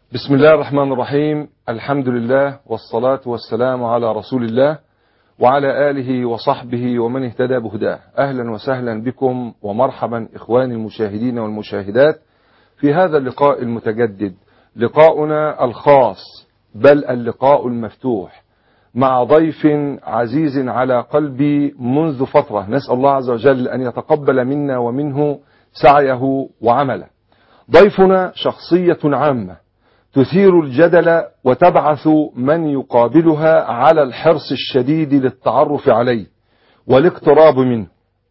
بسم الله الرحمن الرحيم الحمد لله والصلاة والسلام على رسول الله وعلى آله وصحبه ومن اهتدى بهداه أهلا وسهلا بكم ومرحبا إخواني المشاهدين والمشاهدات في هذا اللقاء المتجدد لقاؤنا الخاص بل اللقاء المفتوح مع ضيف عزيز على قلبي منذ فترة نسأل الله عز وجل أن يتقبل منا ومنه سعيه وعمله ضيفنا شخصية عامة تثير الجدل وتبعث من يقابلها على الحرص الشديد للتعرف عليه والاقتراب منه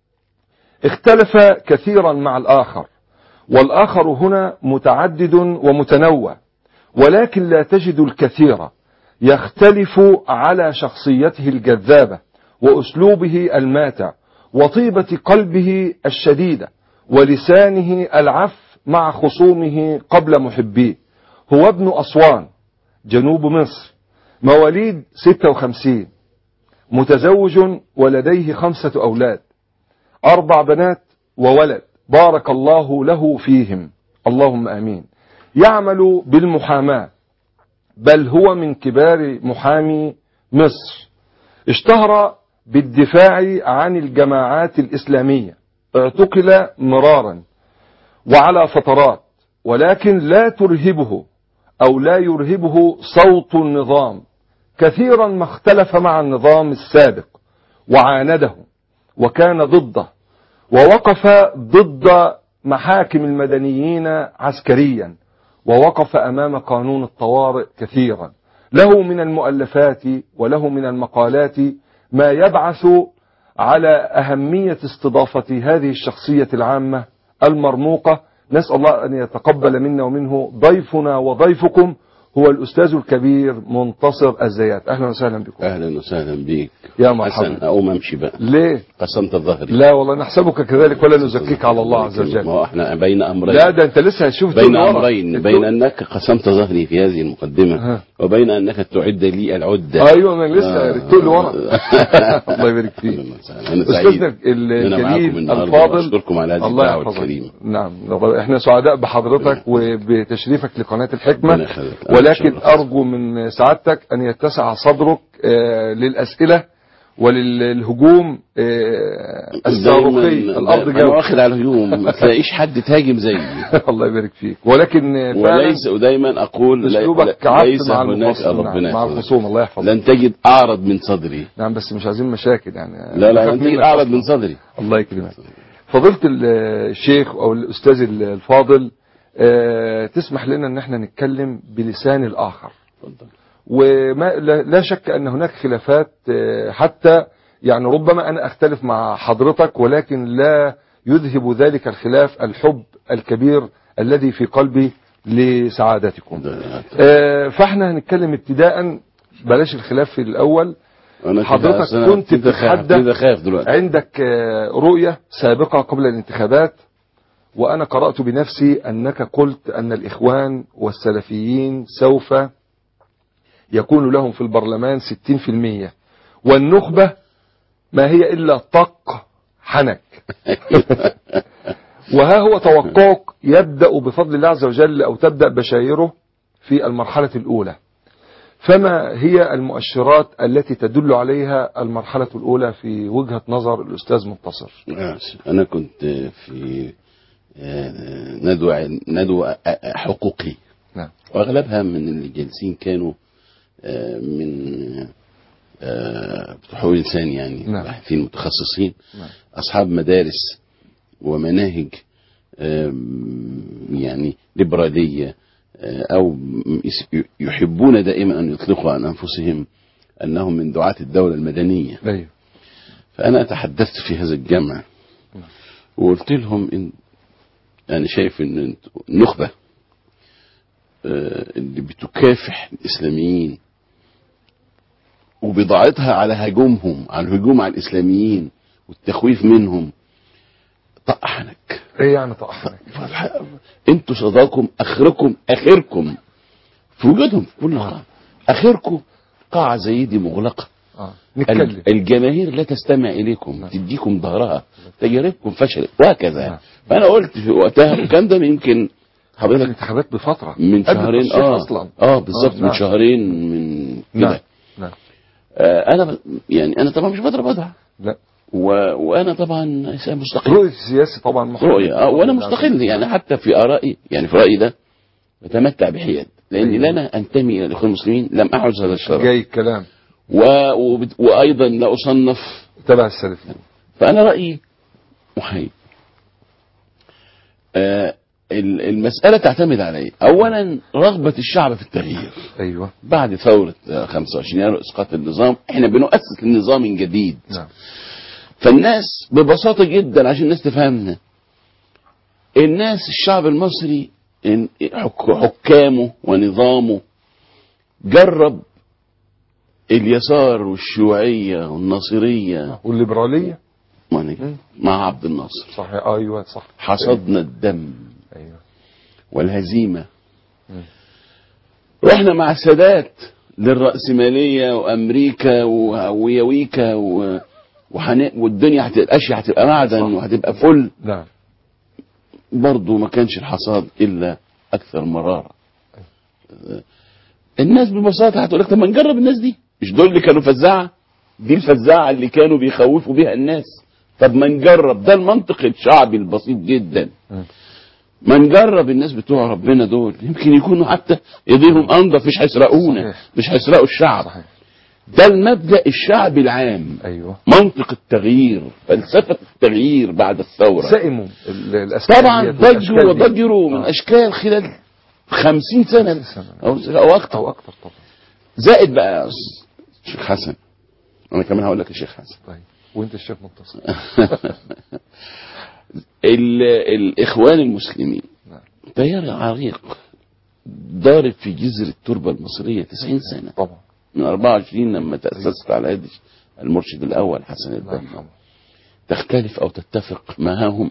اختلف كثيرا مع الآخر والآخر هنا متعدد ومتنوع ولكن لا تجد الكثير يختلف على شخصيته الجذابة وأسلوبه الماتع وطيبة قلبه الشديدة ولسانه العف مع خصومه قبل محبيه هو ابن أسوان جنوب مصر مواليد 56 متزوج ولديه خمسة أولاد أربع بنات وولد بارك الله له فيهم اللهم آمين يعمل بالمحاماة بل هو من كبار محامي مصر اشتهر بالدفاع عن الجماعات الإسلامية اعتقل مرارا وعلى فترات ولكن لا ترهبه أو لا يرهبه صوت النظام كثيرا ما اختلف مع النظام السابق وعانده وكان ضده ووقف ضد محاكم المدنيين عسكريا ووقف أمام قانون الطوارئ كثيرا له من المؤلفات وله من المقالات ما يبعث على أهمية استضافة هذه الشخصية العامة المرموقة نسأل الله أن يتقبل منا ومنه ضيفنا وضيفكم هو الأستاذ الكبير منتصر الزيات أهلا وسهلا بكم اهلا وسهلا بيك يا مرحبا. حسن اقوم امشي بقى ليه قسمت ظهري لا والله نحسبك كذلك ولا نزكيك على الله عز ما وجل هو احنا بين امرين لا ده انت لسه هتشوف بين دول ورا. امرين الدول- بين انك قسمت ظهري في هذه المقدمه ها. وبين انك تعد لي العده ايوه انا لسه رتق لي ورا الله يبارك فيك اهلا وسهلا انا سعيد استاذنا إن أنا معاكم الجليل النهاردة الفاضل واشكركم على هذه الله الدعوه يحفظك الكريمه نعم احنا سعداء بحضرتك وبتشريفك لقناه الحكمه ربنا يخليك. أنا ولكن شرفت. ارجو من سعادتك ان يتسع صدرك آه، للاسئله وللهجوم آه، الصاروخي دايما الارض انا جو واخد على الهجوم ما تلاقيش حد تهاجم زيي الله يبارك فيك ولكن آه، فعلا وليس ودايما اقول لا- اسلوبك لا- عبد ليس مع هناك الخصوم ربنا نعم، مع يحفظك. الخصوم الله يحفظك لن تجد اعرض من صدري نعم بس مش عايزين مشاكل يعني لا لا بخاف لن تجد منك اعرض أصلاً. من صدري الله يكرمك فضيلة الشيخ او الاستاذ الفاضل آه، تسمح لنا ان احنا نتكلم بلسان الاخر اتفضل وما لا لا شك ان هناك خلافات آه، حتى يعني ربما انا اختلف مع حضرتك ولكن لا يذهب ذلك الخلاف الحب الكبير الذي في قلبي لسعادتكم آه، فاحنا هنتكلم ابتداء بلاش الخلاف في الاول أنا كده حضرتك أصل أنا كنت كده خايف بتتحدى كده خايف دلوقتي عندك آه، رؤية سابقة قبل الانتخابات وأنا قرأت بنفسي أنك قلت أن الإخوان والسلفيين سوف يكون لهم في البرلمان 60% والنخبة ما هي إلا طق حنك وها هو توقعك يبدأ بفضل الله عز وجل أو تبدأ بشايره في المرحلة الأولى فما هي المؤشرات التي تدل عليها المرحلة الأولى في وجهة نظر الأستاذ منتصر ماشي. أنا كنت في آه، ندوة ندوة حقوقي نعم وأغلبها من اللي جالسين كانوا آه، من آه، بتوع حقوق الإنسان يعني نعم. باحثين متخصصين نعم. أصحاب مدارس ومناهج آم، يعني ليبرالية آه، أو يس- يحبون دائما أن يطلقوا عن أنفسهم أنهم من دعاة الدولة المدنية أيوه فأنا تحدثت في هذا الجمع وقلت لهم إن أنا شايف إن انتوا النخبة آه، اللي بتكافح الإسلاميين وبضاعتها على هجومهم على الهجوم على الإسلاميين والتخويف منهم طقحنك إيه يعني طقحنك انتوا صداكم اخركم اخركم في وجودهم في كل مرة اخركم قاعة زي دي مغلقة آه. نتكلم ال- الجماهير لا تستمع اليكم نعم. تديكم ظهرها تجاربكم فشلت وهكذا نعم. فانا قلت في وقتها الكلام ده يمكن حضرتك الانتخابات بفتره من قبل شهرين التصويت اه اصلا اه بالظبط آه، من نعم. شهرين من نعم كده نعم آه انا ب- يعني انا طبعا مش بقدر بدع لا و... وانا طبعا انسان مستقل رؤيه السياسي طبعا محدد. رؤية آه وانا نعم. مستقل يعني حتى في ارائي يعني في رايي ده بتمتع بحياد لاني أيوة. لا انا انتمي الى الاخوان المسلمين لم احرز هذا الشرف جاي الكلام و... وبت- وايضا لا اصنف تبع السلفيين فانا رايي محايد آه ال- المساله تعتمد على ايه؟ اولا رغبه الشعب في التغيير ايوه بعد ثوره آه، 25 يناير اسقاط النظام احنا بنؤسس لنظام جديد نعم فالناس ببساطة جدا عشان الناس تفهمنا الناس الشعب المصري إن- حك- حكامه ونظامه جرب اليسار والشيوعية والناصرية والليبراليه يعني مم. مع عبد الناصر صحيح ايوه صح حصدنا الدم ايوه والهزيمة مم. رحنا مع السادات للرأسمالية وأمريكا و- ويويكا و... وحن... والدنيا هتبقى الأشياء هتبقى معدن صح. وهتبقى فل نعم برضه ما كانش الحصاد الا اكثر مراره الناس ببساطه هتقول لك طب ما نجرب الناس دي مش دول اللي كانوا فزاعه دي الفزاعه اللي كانوا بيخوفوا بيها الناس طب ما نجرب ده المنطق الشعبي البسيط جدا مم. ما نجرب الناس بتوع ربنا دول يمكن يكونوا حتى ايديهم انضف مش هيسرقونا صحيح. مش هيسرقوا الشعب صحيح ده المبدا الشعبي العام ايوه منطق التغيير فلسفه التغيير بعد الثوره سئموا ال- الأسكاليات طبعا والأشكال ضجوا دي. وضجروا من آه. اشكال خلال خمسين سنة سنة. او او اكتر او اكتر طبعا زائد بقى يا أستاذ شيخ حسن انا كمان هقول لك يا شيخ حسن طيب وانت الشيخ منتصر ال- الاخوان المسلمين نعم. تيار عريق ضارب في جذر التربة المصرية 90 سنة طبعا من 24 لما تأسست على يد المرشد الأول حسن الله البنا يرحمه تختلف أو تتفق معهم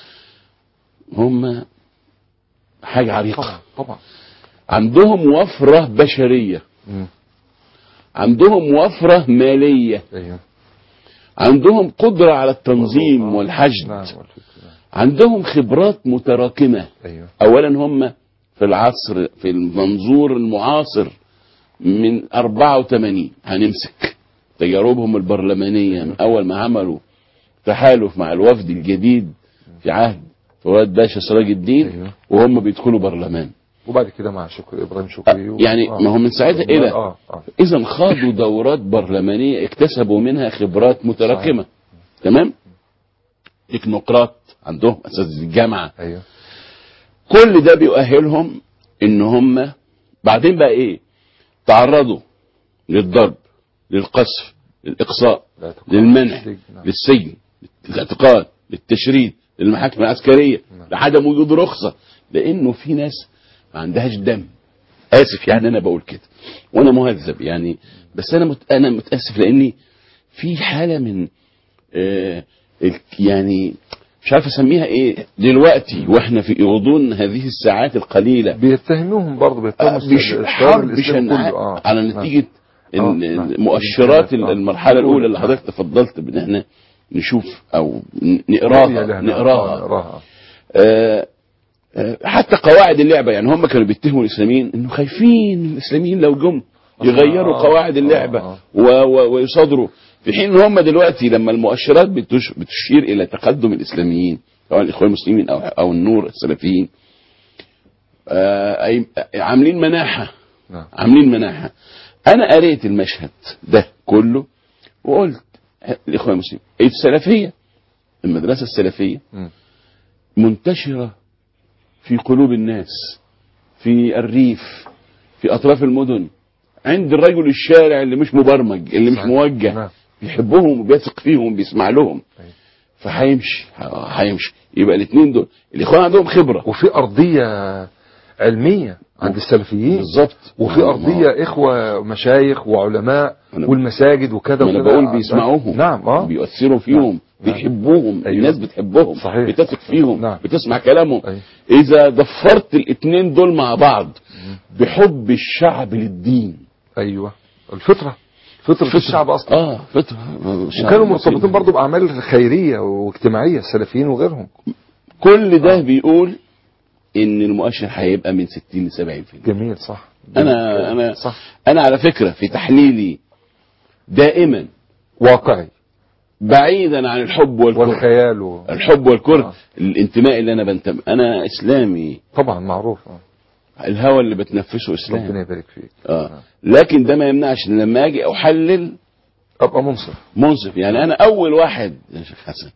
هم حاجة طبعا عريقة طبعا عندهم وفرة بشرية مم. عندهم وفرة مالية ايوه عندهم قدرة على التنظيم آه. والحشد نعم والفكر. نعم. عندهم خبرات متراكمة ايوه أولا هم في العصر في المنظور المعاصر من 84 هنمسك تجاربهم البرلمانية من أول ما عملوا تحالف مع الوفد الجديد في عهد فؤاد باشا سراج الدين أيوه. وهم بيدخلوا برلمان وبعد كده مع شكري ابراهيم شكري و... يعني ما هو من ساعتها إلى اه اه إذا خاضوا دورات برلمانية اكتسبوا منها خبرات متراكمة تمام تكنوقراط عندهم أساتذة الجامعة ايوه كل ده بيؤهلهم ان هم بعدين بقى ايه تعرضوا للضرب للقذف للاقصاء لا تقع للمنع السجن. نعم. للسجن للاعتقال للتشريد للمحاكم العسكريه نعم. لعدم وجود رخصه لانه في ناس ما عندهاش دم اسف يعني انا بقول كده وانا مهذب يعني بس انا مت... انا متاسف لاني في حاله من آه ال- يعني مش عارف اسميها ايه دلوقتي واحنا في غضون هذه الساعات القليله بيتهموهم برضه بيتهموا آه، بش- التيار حرب الإسلامي شنعاء كله. آه. على نعم. نتيجه آه، إن نعم. مؤشرات آه. المرحله الاولى اللي نعم. حضرتك تفضلت بان احنا نشوف او ن- رؤية نقراها لها. نعم. آه، نقراها نقراها آه، آه، حتى قواعد اللعبه يعني هم كانوا بيتهموا الاسلاميين انه خايفين الاسلاميين لو جم يغيروا آه، قواعد آه، اللعبه آه. و- و- ويصادروا في حين ان هم دلوقتي لما المؤشرات بتش- بتشير الى تقدم الاسلاميين سواء الاخوان المسلمين او او النور السلفيين آه، أي- عاملين مناحه نعم عاملين مناحة أنا قريت المشهد ده كله وقلت الإخوان المسلمين السلفية المدرسة السلفية مم. منتشرة في قلوب الناس في الريف في أطراف المدن عند الرجل الشارع اللي مش مبرمج اللي مش صحيح. موجه نعم. بيحبهم وبيثق فيهم وبيسمع لهم أيوة. فهيمشي ه- هيمشي يبقى الاثنين دول الإخوان عندهم خبرة وفي أرضية علمية عند السلفيين بالظبط وفي ما- أرضية إخوة مشايخ وعلماء أنا- والمساجد وكذا ما انا وكذا. بقول بيسمعوهم نعم اه بيؤثروا فيهم نعم. بيحبوهم أيوة. الناس بتحبهم صحيح. بتثق فيهم نعم. بتسمع كلامهم أيوة. اذا ضفرت الاثنين دول مع بعض بحب الشعب للدين ايوه الفطرة فطرة الشعب أصلا اه فطره الشعب وكانوا المصري. مرتبطين برضه بأعمال خيرية واجتماعية السلفيين وغيرهم كل ده بيقول ان المؤشر هيبقى من 60 ل 70% جميل صح انا انا صح انا على فكره في تحليلي دائما واقعي بعيدا عن الحب والكره والخيال و... الحب والكره آه. الانتماء اللي انا بنتمي انا اسلامي طبعا معروف آه. الهوى اللي بتنفسه اسلام ربنا يبارك فيك اه لكن ده ما يمنعش ان لما اجي احلل ابقى منصف منصف يعني انا اول واحد يا شيخ حسن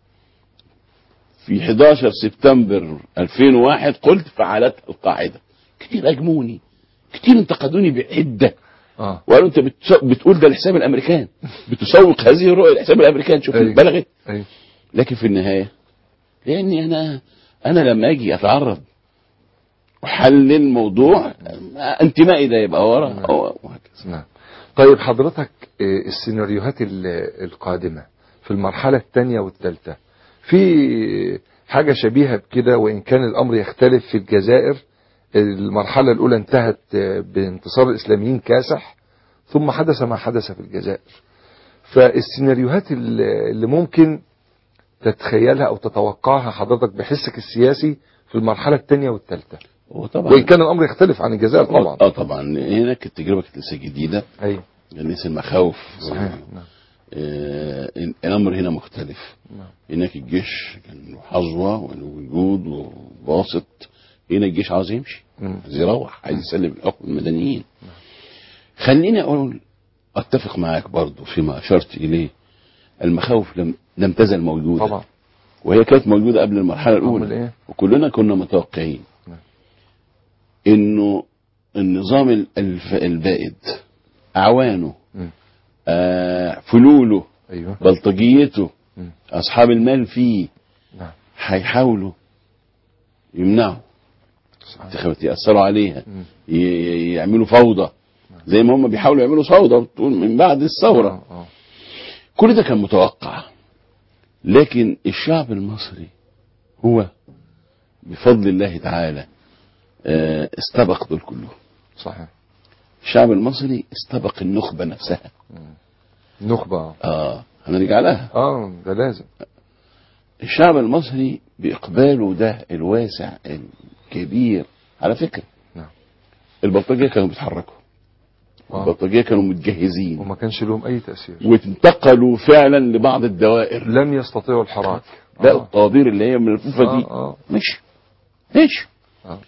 في 11 سبتمبر 2001 قلت فعلت القاعده كتير اجموني كتير انتقدوني بعده اه وقالوا انت بتس- بتقول ده لحساب الامريكان بتسوق هذه الرؤيه لحساب الامريكان شوف أيوة. بلغت ايوه لكن في النهايه لاني انا انا لما اجي اتعرض احلل موضوع انتمائي ده يبقى ورا أو- وهكذا نعم طيب حضرتك آه، السيناريوهات ال- القادمة في المرحلة الثانية والثالثة في حاجة شبيهة بكده وإن كان الأمر يختلف في الجزائر المرحلة الأولى انتهت آه، بانتصار الإسلاميين كاسح ثم حدث ما حدث في الجزائر فالسيناريوهات ال- اللي ممكن تتخيلها أو تتوقعها حضرتك بحسك السياسي في المرحلة الثانية والثالثة وطبعا وإن كان الأمر يختلف عن الجزائر طبعا اه طبعا هناك التجربه كانت لسه جديده أيوه كان لسه المخاوف صحيح نعم آه الامر هنا مختلف نعم. هناك الجيش كان له حظوه وله وجود وواسط هنا الجيش عاوز يمشي مم. عايز يروح عايز يسلم الحكم المدنيين خليني اقول اتفق معاك برضو فيما اشرت اليه المخاوف لم لم تزل موجوده طبعا وهي كانت موجوده قبل المرحله أمال الاولى إيه؟ وكلنا كنا متوقعين نعم. انه النظام ال- الف- البائد اعوانه مم. آه فلوله ايوه بلطجيته مم. اصحاب المال فيه نعم هيحاولوا يمنعوا صحيح انتخابات ياثروا عليها مم. ي- ي- يعملوا فوضى زي ما هم بيحاولوا يعملوا فوضى بتقول من بعد الثوره آه، آه. كل ده كان متوقع لكن الشعب المصري هو بفضل الله تعالى آه، استبق دول كلهم صحيح الشعب المصري استبق النخبة نفسها نخبة اه هنرجع لها اه ده لازم الشعب المصري بإقباله ده الواسع الكبير على فكرة نعم. البلطجية كانوا بيتحركوا آه. البلطجية كانوا متجهزين وما كانش لهم اي تأثير وانتقلوا فعلا لبعض الدوائر لم يستطيعوا الحراك لا آه. الطوابير اللي هي ملفوفة دي آه، آه. مش مش آه.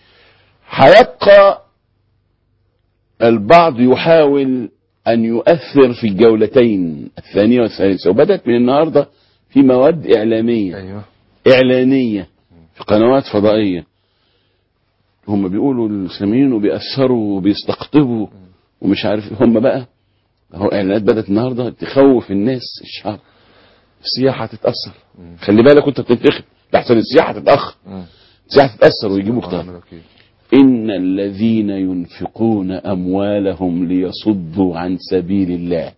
هيبقى البعض يحاول أن يؤثر في الجولتين الثانية والثالثة وبدأت من النهاردة في مواد إعلامية ايوه إعلانية في قنوات فضائية هم بيقولوا الإسلاميين وبيأثروا وبيستقطبوا ومش عارف هم بقى اهو إعلانات بدأت النهاردة تخوف الناس الشعب السياحة هتتأثر خلي بالك وأنت بتنتخب لحسن السياحة تتأخر مم. السياحة تتأثر ويجيبوا الله كتاب ونعم الوكيل. إن الذين ينفقون أموالهم ليصدوا عن سبيل الله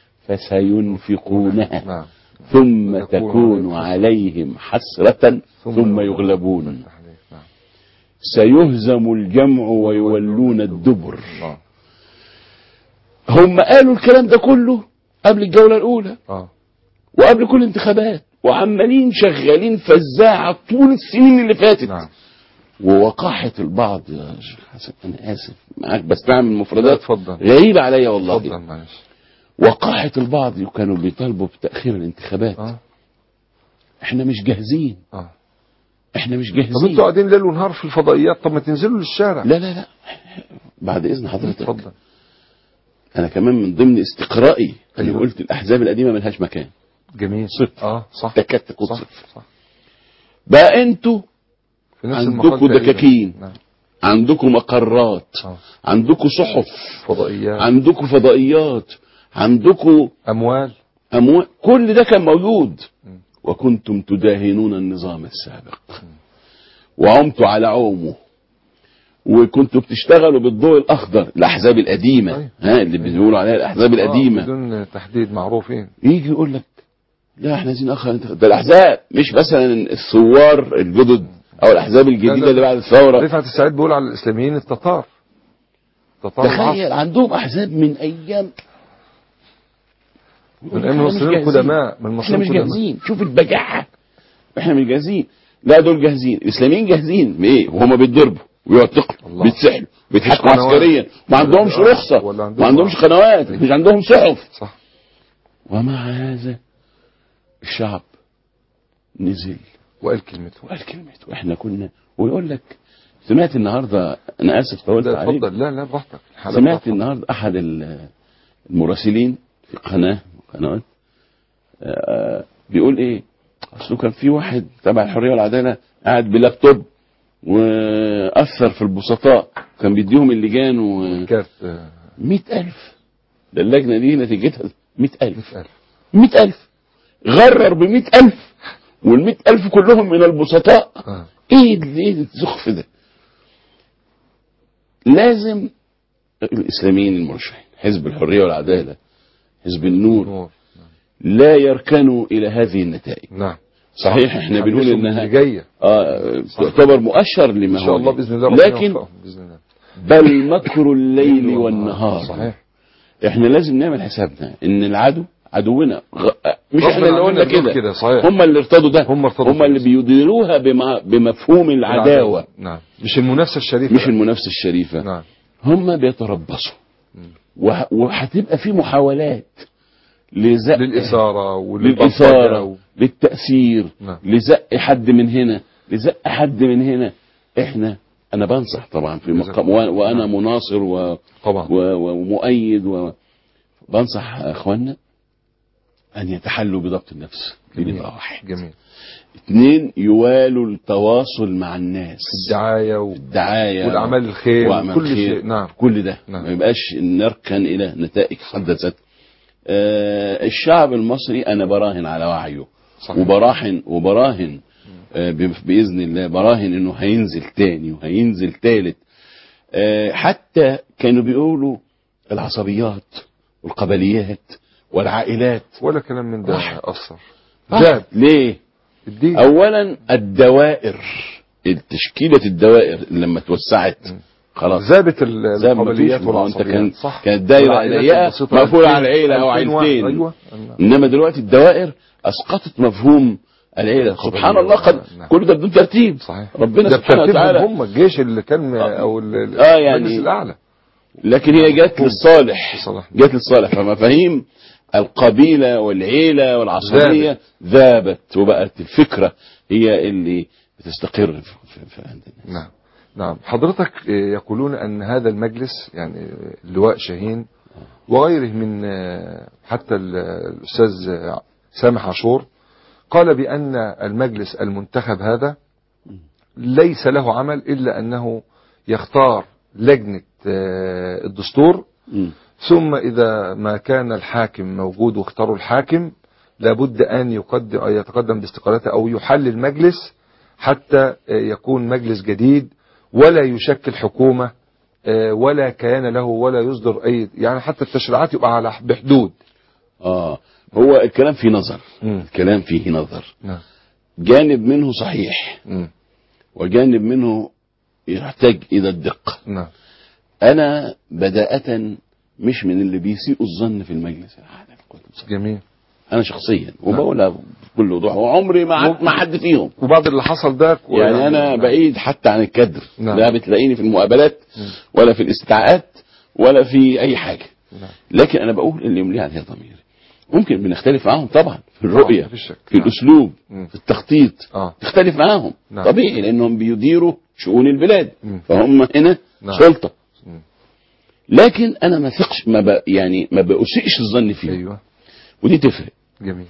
فسينفقونها نعم ثم تكون تكون عليهم حسرة ثم يغلبون نعم سيهزم الجمع ويولون الدبر آه. هم قالوا الكلام ده كله قبل الجولة الأولى اه وقبل كل انتخابات وعمالين شغالين فزاعة طول السنين اللي فاتت نعم ووقاحة البعض يا شيخ حسن أنا آسف معاك بستعمل مفردات اتفضل غريبة عليا والله اتفضل معلش وقاحة البعض كانوا بيطالبوا بتأخير الانتخابات اه احنا مش جاهزين اه احنا مش طب جاهزين انتوا قاعدين ليل ونهار في الفضائيات طب ما تنزلوا للشارع لا لا لا بعد إذن حضرتك اتفضل أنا كمان من ضمن استقرائي أنا أيوة. قلت الأحزاب القديمة ملهاش مكان جميل صفر. اه صح تكاد تكون صح صفر صح بقى أنتوا في نفس عندكم المقال تقريباً. دكاكين. نعم عندكم مقرات اه عندكم صحف فضائيات عندكم فضائيات عندكم اموال أموال كل ده كان موجود م. وكنتم تداهنون النظام السابق وعمتوا على عومه وكنتوا بتشتغلوا بالضوء الأخضر الأحزاب القديمة أيوة. ها اللي بيقولوا عليها الأحزاب آه القديمة بدون تحديد معروفين يجي يقول لك لا احنا عايزين اخر انتخابات. ده الاحزاب مش مثلا الثوار الجدد او الاحزاب لا، الجديده لا. اللي بعد الثوره رفعت السعيد بيقول على الاسلاميين التتار تتار العصر تخيل عندهم احزاب من ايام من ايام إحنا مش المصريين جاهزين. القدماء من احنا المصريين مش القدماء جاهزين شوف البجاحه احنا مش جاهزين لا دول جاهزين الاسلاميين جاهزين بايه وهم بيتضربوا ويعتقلوا الله. بيتسحلوا بيتحكموا مفيش قنوات. عسكريا ما عندهمش ولا- رخصه ولا عندهم- ما عندهمش قنوات مش عندهم صحف صح ومع هذا الشعب نزل وقال كلمته وقال كلمته واحنا كنا ويقول لك سمعت النهارده انا اسف طولت لا عليك اتفضل لا لا براحتك الحلقة سمعت براحتك. النهارده احد ال- المراسلين في قناه قنوات آه، بيقول ايه اصله كان في واحد تبع الحريه والعداله قاعد بلابتوب واثر في البسطاء كان بيديهم اللجان و كارت آه، 100000 ده اللجنه دي نتيجتها 100000 100000 100000 غرر ب 100000 وال 100000 كلهم من البسطاء اه ايه ال- ايه الزخف ده لازم الاسلاميين المرشحين حزب الحريه والعداله حزب النور نور لا يركنوا الى هذه النتائج نعم صحيح احنا بنقول حمسهم انها اللي جايه آه تعتبر مؤشر لما ان هو شاء الله جاي. باذن الله ربنا لكن يوفقهم باذن الله بل مكر الليل والنهار صحيح احنا لازم نعمل حسابنا ان العدو عدونا غ... مش غصب احنا اللي عننا قلنا بنقول كده كده صحيح هم اللي ارتضوا ده هم ارتضوا هم اللي كده. بيديروها بما... بمفهوم العداوه نعم مش المنافسه الشريفه مش المنافسه الشريفه نعم هم بيتربصوا مم. وه- وهتبقى في محاولات لزق للاثاره وللبلطجة للإثارة و- للتأثير نعم. لزق حد من هنا لزق حد من هنا احنا انا بنصح طبعا في جزاك مقام الله. وأ- وانا مناصر و... طبعا و... و- ومؤيد و... بنصح اخواننا ان يتحلوا بضبط النفس دي جميل نقطة واحد جميل اثنين يوالوا التواصل مع الناس الدعايه و... الدعاية والاعمال الخير وأعمال وكل خير. شيء نعم كل ده نعم. ما يبقاش نركن الى نتائج حد ذاتها آه الشعب المصري انا براهن على وعيه صحيح وبراهن وبراهن آه ب- باذن الله براهن انه هينزل تاني وهينزل تالت آه حتى كانوا بيقولوا العصبيات والقبليات والعائلات ولا كلام من ده واحد. اثر زاد زاد ليه؟ الدين اولا الدوائر تشكيله الدوائر لما توسعت مم. خلاص ذابت ال- زي ما القبليات فيش، ما هو انت والعصبيات كان صح كانت دايره والعائلات ضيقه البسيطة مقفوله ألفين- على عيله او ألفين واحد. عيلتين ايوه انما دلوقتي الدوائر اسقطت مفهوم العيله القبلية. سبحان الله قد نعم. كل ده بدون ترتيب صحيح ربنا ده سبحانه بترتيبهم وتعالى هم الجيش اللي كان آه. او ال- ال- آه يعني- المجلس الاعلى لكن هي جت للصالح صلاح جت للصالح فمفاهيم القبيله والعيله والعصبيه ذابت وبقت الفكره هي اللي بتستقر في, في, في عند الناس نعم نعم حضرتك آه، يقولون أن هذا المجلس يعني آه، اللواء شاهين وغيره من آه، حتى ال- الأستاذ آه، سامح عاشور قال بأن المجلس المنتخب هذا ليس له عمل إلا أنه يختار لجنة آه، الدستور مم. ثم إذا ما كان الحاكم موجود واختاروا الحاكم لابد أن يقدم أن يتقدم باستقالته أو يحل المجلس حتى يكون مجلس جديد ولا يشكل حكومة آه، ولا كيان له ولا يصدر أي يعني حتى التشريعات يبقى على بحدود اه هو الكلام فيه نظر الكلام فيه نظر نعم جانب منه صحيح مم. وجانب منه يحتاج الى الدقه نعم انا بداءة مش من اللي بيسيئوا الظن في المجلس العام جميل انا شخصيا وبقولها بكل وضوح وعمري ما عد- ما حد فيهم وبعد اللي حصل ده يعني انا بعيد حتى عن الكدر نعم. لا بتلاقيني في المقابلات مم. ولا في الاستدعاءات ولا في اي حاجه نعم. لكن انا بقول اللي يملي عليها ضميري ممكن بنختلف معاهم طبعا في الرؤيه مفيش شك. في نعم. الاسلوب مم. في التخطيط اه تختلف معاهم نعم. طبيعي لانهم بيديروا شؤون البلاد مم. فهم هنا نعم. سلطه مم. لكن انا ما ثقش ما ب... يعني ما بأسيئش الظن فيهم ايوه ودي تفرق جميل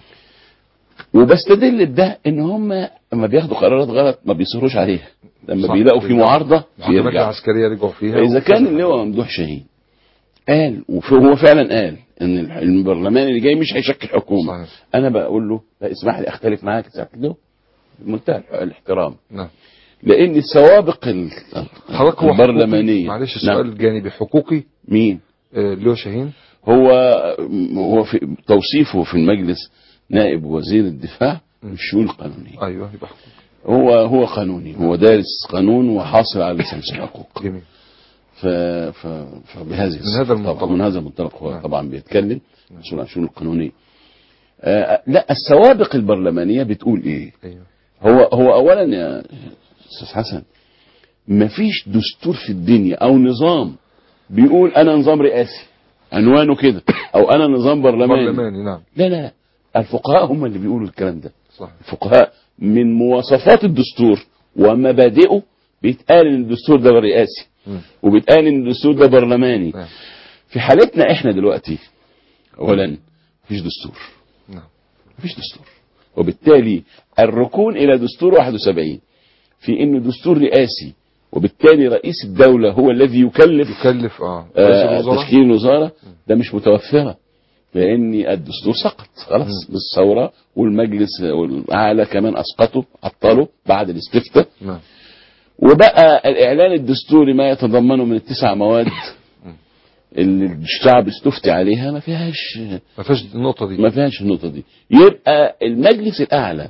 وبستدل بده ان هم لما بياخدوا قرارات غلط ما بيصروش عليها لما صح. بيلاقوا في بيرجعوا. معارضه المحكمات بيرجعوا العسكريه رجعوا فيها فاذا كان اللواء ممدوح شاهين قال وهو فعلا قال ان البرلمان اللي جاي مش هيشكل حكومه صحيح. انا بقول له لا اسمح لي اختلف معاك ساعه له بمنتهى الاحترام نعم لان السوابق ال- حضرتك هو البرلمانيه حقوقي؟ معلش السؤال نعم. الجانبي حقوقي مين آه، اللي هو شاهين هو هو في توصيفه في المجلس نائب وزير الدفاع الشؤون القانونيه ايوه يبقى حقوقي هو هو قانوني هو دارس قانون وحاصل على ليسانس الحقوق جميل ف... ف... فبهذه من هذا المنطلق. طبعا من هذا المنطلق هو نعم. طبعا بيتكلم مسؤول عن الشؤون القانونيه آه لا السوابق البرلمانيه بتقول ايه ايوه هو هو اولا يا استاذ حسن مفيش دستور في الدنيا او نظام بيقول انا نظام رئاسي عنوانه كده او انا نظام برلماني برلماني نعم لا لا الفقهاء هم اللي بيقولوا الكلام ده صح الفقهاء من مواصفات الدستور ومبادئه بيتقال ان الدستور ده رئاسي مم. وبيتقال ان الدستور ده برلماني نعم في حالتنا احنا دلوقتي اولا مفيش دستور نعم مفيش دستور وبالتالي الركون الى دستور 71 في انه دستور رئاسي وبالتالي رئيس الدولة هو الذي يكلف يكلف اه رئيس آه الوزراء تشكيل الوزارة ده مش متوفرة لان الدستور سقط خلاص بالثورة والمجلس الاعلى كمان اسقطه عطله بعد الاستفتاء نعم وبقى الاعلان الدستوري ما يتضمنه من التسع مواد اللي الشعب استفتي عليها ما فيهاش ما فيهاش النقطة دي ما فيهاش النقطة دي يبقى المجلس الأعلى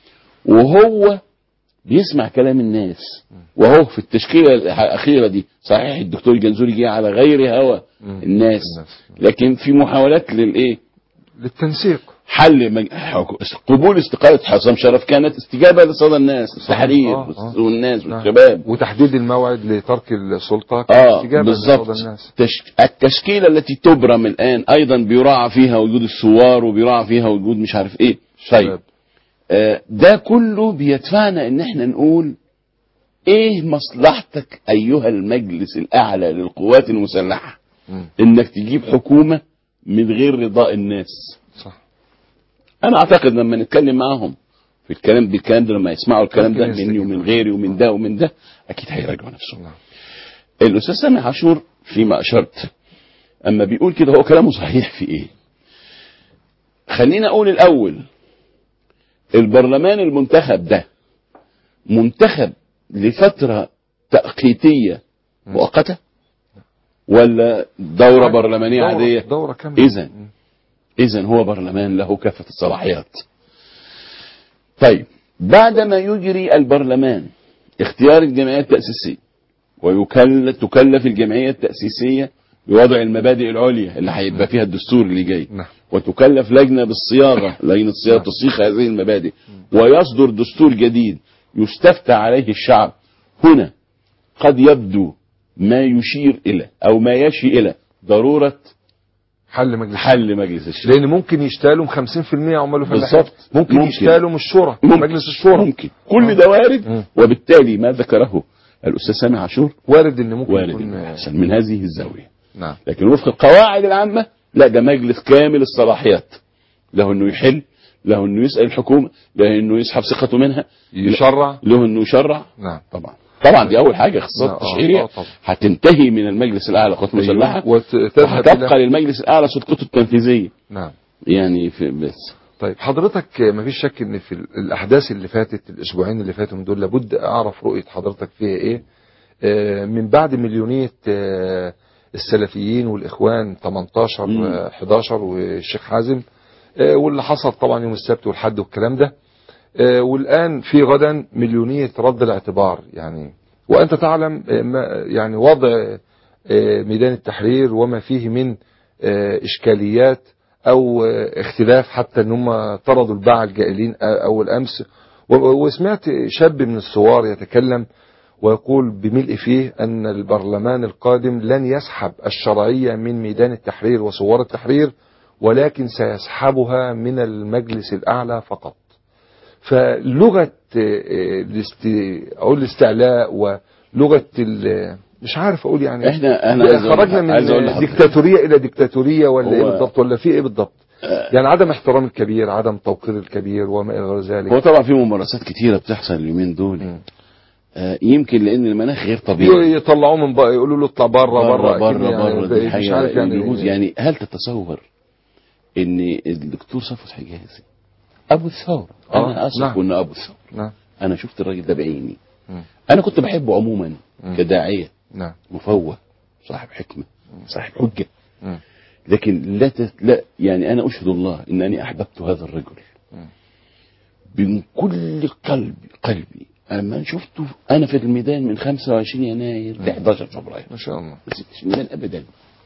وهو بيسمع كلام الناس وهو في التشكيلة الأخيرة دي صحيح الدكتور الجنزوري جه على غير هوى مم. الناس الناس. لكن في محاولات للإيه للتنسيق حل مج... حك- قبول استقالة حسام شرف كانت استجابة لصدى الناس التحرير آه، آه. والناس نعم. والشباب وتحديد الموعد لترك السلطة كان اه استجابة بالظبط لصدى الناس تش... التشكيله التي تبرم الان ايضا بيراعى فيها وجود الثوار وبيراعى فيها وجود مش عارف ايه طيب شباب. آه ده كله بيدفعنا ان احنا نقول ايه مصلحتك ايها المجلس الاعلى للقوات المسلحه مم. انك تجيب حكومه من غير رضاء الناس صح انا اعتقد لما نتكلم معاهم في الكلام بالكلام ده لما يسمعوا الكلام ده ممكن مني ومن يستجيبوا. غيري ومن ده ومن ده اكيد هيراجعوا نفسهم نعم الاستاذ سامي عاشور فيما اشرت اما بيقول كده هو كلامه صحيح في ايه خلينا اقول الاول البرلمان المنتخب ده منتخب لفترة تأقيتية مؤقتة ولا دورة برلمانية دورة- عادية دورة كاملة إذن إذا هو برلمان له كافة الصلاحيات طيب بعدما يجري البرلمان اختيار الجمعية التأسيسية ويكلف تكلف الجمعية التأسيسية بوضع المبادئ العليا اللي هيبقى فيها الدستور اللي جاي نعم وتكلف لجنة بالصياغة لجنة صياغة تصيغ هذه المبادئ ويصدر دستور جديد يستفتى عليه الشعب هنا قد يبدو ما يشير إلى أو ما يشي إلى ضرورة حل مجلس حل مجلس الشعب لان ممكن يشتالوا 50% عماله فلاحين بالظبط. ممكن, ممكن. يشتالوا من الشورى ممكن. مجلس الشورى ممكن كل ده وارد مم. وبالتالي ما ذكره الأستاذ سامي عاشور وارد ان ممكن وارد يكون إنه يحصل من هذه الزاوية نعم لكن وفق القواعد العامة لا ده مجلس كامل الصلاحيات له انه يحل له انه يسأل الحكومة له انه يسحب ثقته منها يشرع له انه يشرع نعم طبعا طبعا دي اول حاجه اختصاصات آه، التشريعيه آه، طبعا. هتنتهي من المجلس الاعلى للقوات المسلحه وتذهب وهتبقى الى للمجلس الاعلى سلطته التنفيذيه نعم يعني في بس طيب حضرتك ما فيش شك ان في الاحداث اللي فاتت الاسبوعين اللي فاتوا من دول لابد اعرف رؤيه حضرتك فيها ايه آه، من بعد مليونيه آه، السلفيين والاخوان 18 مم. آه، 11 والشيخ حازم آه، واللي حصل طبعا يوم السبت والحد والكلام ده آه، والان في غدا مليونيه رد الاعتبار يعني وانت تعلم آه، ما- يعني وضع آه، ميدان التحرير وما فيه من آه، اشكاليات او آه، اختلاف حتى ان هم طردوا الباعة الجائلين آه، اول امس و- وسمعت شاب من الثوار يتكلم ويقول بملء فيه ان البرلمان القادم لن يسحب الشرعية من ميدان التحرير وثوار التحرير ولكن سيسحبها من المجلس الاعلى فقط فلغة آه، الاست... اقول الاستعلاء ولغة ال... مش عارف اقول يعني احنا انا عايز أقول- خرجنا عايز أقول من لحضرتك. ديكتاتورية الى ديكتاتورية ولا ايه هو- بالضبط ولا في ايه بالضبط يعني عدم احترام الكبير عدم توقير الكبير وما الى غير ذلك هو طبعا في ممارسات كتيره بتحصل اليومين دول مم. آه يمكن لان المناخ غير طبيعي يطلعوه من بقى يقولوا له اطلع بره بره بره أكيد بره يعني بره دي مش حاجه عارف يعني يجوز يعني هل تتصور ان الدكتور صفوت حجازي ابو الثوره آه، انا اسف نعم. انه ابو الثوره نعم انا شفت الراجل ده بعيني مم. انا كنت بحبه عموما مم. كداعيه نعم مفوه صاحب حكمه صاحب حجه مم. لكن لا تت... لا يعني انا اشهد الله انني احببت هذا الرجل مم. من كل قلبي قلبي اما شفته انا في الميدان من 25 يناير ل 11 فبراير ما شاء الله ما سبتش الميدان ابدا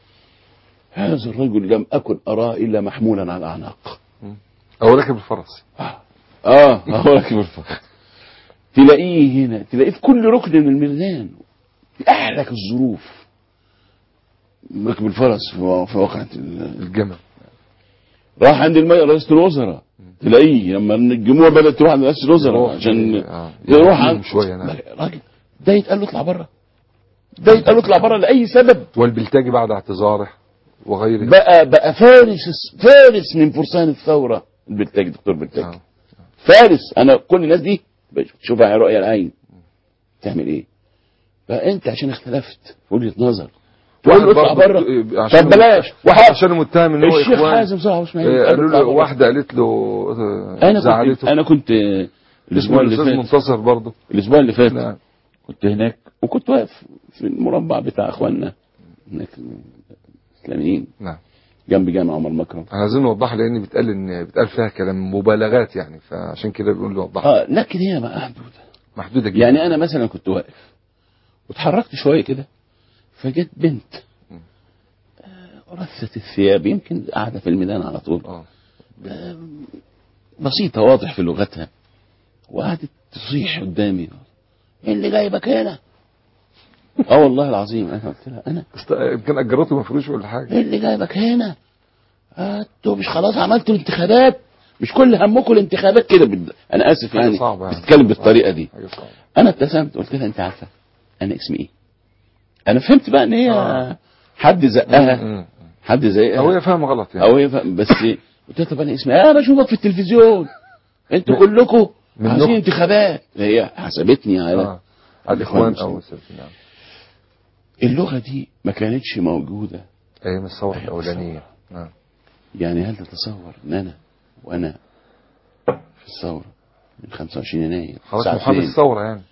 هذا الرجل لم اكن اراه الا محمولا على الاعناق او راكب الفرس اه اه هو راكب الفرس تلاقيه هنا تلاقيه في كل ركن من الميدان في احلك الظروف راكب الفرس في وا- في واقعة ال- الجمل راح عند المي رئيس الوزراء تلاقيه لما الجموع بدات تروح عند رئيس الوزراء عشان آه. يروح يهديهم عند شويه نعم راجل ده يتقال له اطلع بره ده يتقال له اطلع بره لاي سبب والبلتاجي بعد اعتذاره وغيره بقى بقى فارس فارس من فرسان الثوره البلتاجي دكتور بلتاجي آه. فارس انا كل الناس دي بشوفها رؤية العين تعمل ايه فانت عشان اختلفت في وجهه نظر تقول له واحد اطلع برضه- بره آه، عشان طب بلاش واحد عشان متهم ان هو الشيخ اخوان حازم صح واسماعيل آه، قال له قالوا اطلع له بره. واحده قالت له آه، انا كنت زعلته انا كنت آه، اسمه الاسبوع اللي الاستاذ فات منتصر برضه الاسبوع اللي فات نعم كنت هناك وكنت واقف في المربع بتاع اخواننا هناك الاسلاميين نعم جنب جامع عمر مكرم احنا عايزين نوضحها لان بيتقال ان بيتقال فيها كلام مبالغات يعني فعشان كده بنقول نوضحها اه لكن هي بقى محدوده محدوده جدا يعني انا مثلا كنت واقف واتحركت شويه كده فجت بنت آه، رثت الثياب يمكن قاعده في الميدان على طول اه بسيطه واضح في لغتها وقعدت تصيح قدامي ايه اللي جايبك هنا اه والله العظيم انا قلت لها انا است- يمكن اجرته مفروش ولا حاجه ايه اللي جايبك هنا آه، انتوا مش خلاص عملتوا الانتخابات مش كل همكم الانتخابات كده بد... انا اسف حاجة يعني صعبة يعني. بتتكلم بالطريقه دي حاجه صعبه انا ابتسمت قلت لها انت عارفه انا اسمي ايه انا فهمت بقى ان هي آه. حد زقها مم. حد زقها او هي فاهمه غلط يعني او هي فهم بس قلت لها طب انا اسمي ايه انا بشوفك في التلفزيون انتوا كلكم من عايزين نخ- انتخابات هي حسبتني على اه على الإخوان الاخوان او المسلمين. السلفيين نعم اللغه دي ما كانتش موجوده ايام الثوره أيام الاولانيه نعم يعني هل تتصور ان انا وانا في الثوره من 25 يناير خلاص الساعة محامي 2 الثوره يعني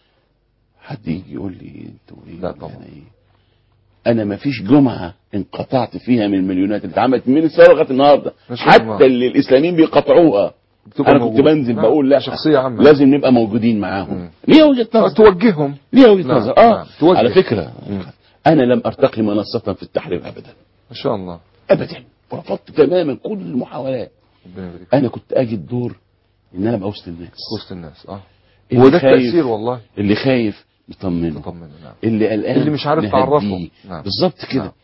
حد يجي يقول لي انتوا ايه لا طبعا. أنا ايه انا ما فيش جمعه انقطعت فيها من المليونات اللي اتعملت من الثوره لغايه النهارده ما شاء الله. حتى اللي الاسلاميين بيقطعوها بتبقى انا كنت موجود. بنزل نعم. بقول لا شخصيه عامه لازم نبقى موجودين معاهم مم. ليه وجهه آه، نظر توجههم ليه وجهه نعم، نظر اه نعم. توجه. على فكره مم. انا لم ارتقي منصه في التحرير ابدا ما شاء الله ابدا ورفضت تماما كل المحاولات ربنا يبارك فيك. انا كنت اجي الدور ان انا ابقى وسط الناس وسط الناس اه اللي هو ده خايف- التاثير والله اللي خايف نطمنه تطمن نعم اللي قلقان اللي مش عارف نهديه. تعرفه. نعم. بالظبط كده نعم.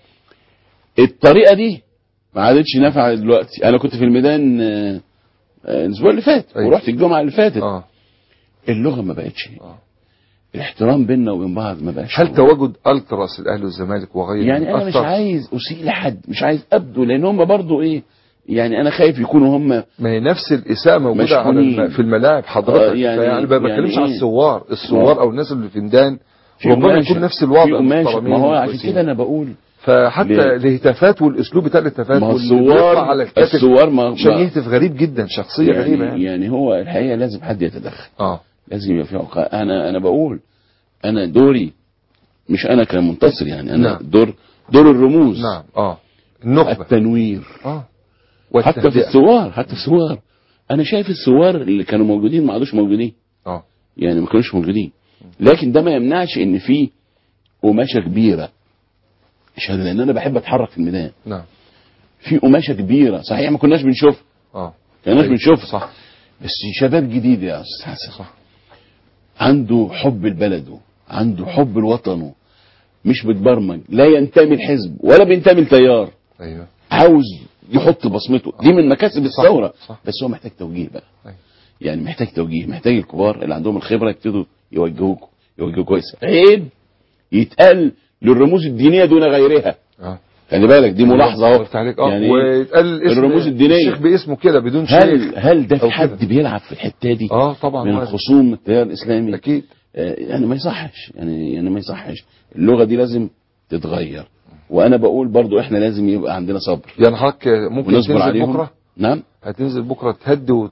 الطريقه دي ما عادتش نافعه دلوقتي انا كنت في الميدان آه، آه، الاسبوع اللي فات أيوة. ورحت الجمعه اللي فاتت اه اللغه ما بقتش اه الاحترام بيننا وبين بعض ما بقاش هل هو. تواجد التراس الاهلي والزمالك وغيره يعني انا مش أثر؟ عايز اسيء لحد مش عايز ابدو لان هم برضو ايه يعني انا خايف يكونوا هم ما هي نفس الاساءه موجوده على مشحونين. الم... في الملاعب حضرتك آه، يعني- يعني ما بتكلمش يعني على إيه؟ الثوار الثوار او الناس اللي في ميدان في ربما قماشة. يكون نفس الوضع في قماشة. محترمين ما هو عشان وكويسين. كده انا بقول فحتى ليه؟ الهتافات والاسلوب بتاع الهتافات ما هو واللي بيطلع الثوار على الكتف الثوار ما عشان ما- يهتف غريب جدا شخصيه يعني, غريبه يعني يعني هو الحقيقه لازم حد يتدخل اه لازم يبقى في عقاب انا انا بقول انا دوري مش انا كمنتصر يعني انا نعم. دور دور الرموز نعم اه النخبه التنوير اه حتى في والتهدئة. الثوار حتى في الثوار انا شايف الثوار اللي كانوا موجودين ما عادوش موجودين اه يعني ما كانوش موجودين لكن ده ما يمنعش ان في قماشه كبيره مش هذا لان انا بحب اتحرك في الميدان نعم في قماشه كبيره صحيح ما كناش بنشوفها اه كناش أيوة. بنشوفها صح بس شباب جديد يا استاذ حسن صح عنده حب لبلده عنده حب لوطنه مش متبرمج لا ينتمي لحزب ولا بينتمي لتيار ايوه عاوز يحط بصمته دي من مكاسب الثوره صح. بس هو محتاج توجيه بقى أيوة. يعني محتاج توجيه محتاج الكبار اللي عندهم الخبره يبتدوا يوجهوك يوجهوك كويس عيب يتقال للرموز الدينيه دون غيرها اه خلي بالك دي ملاحظه اهو قلت عليك اه يعني ويتقال اسم الرموز الدينية. الشيخ باسمه كده بدون شيخ هل هل ده أو في حد كده. بيلعب في الحته دي اه طبعا من وارد. خصوم التيار الاسلامي اكيد آه، يعني ما يصحش يعني يعني ما يصحش اللغه دي لازم تتغير وانا بقول برضو احنا لازم يبقى عندنا صبر يعني حضرتك ممكن ونصبر تنزل عليهم بكره نعم هتنزل بكره تهدي وت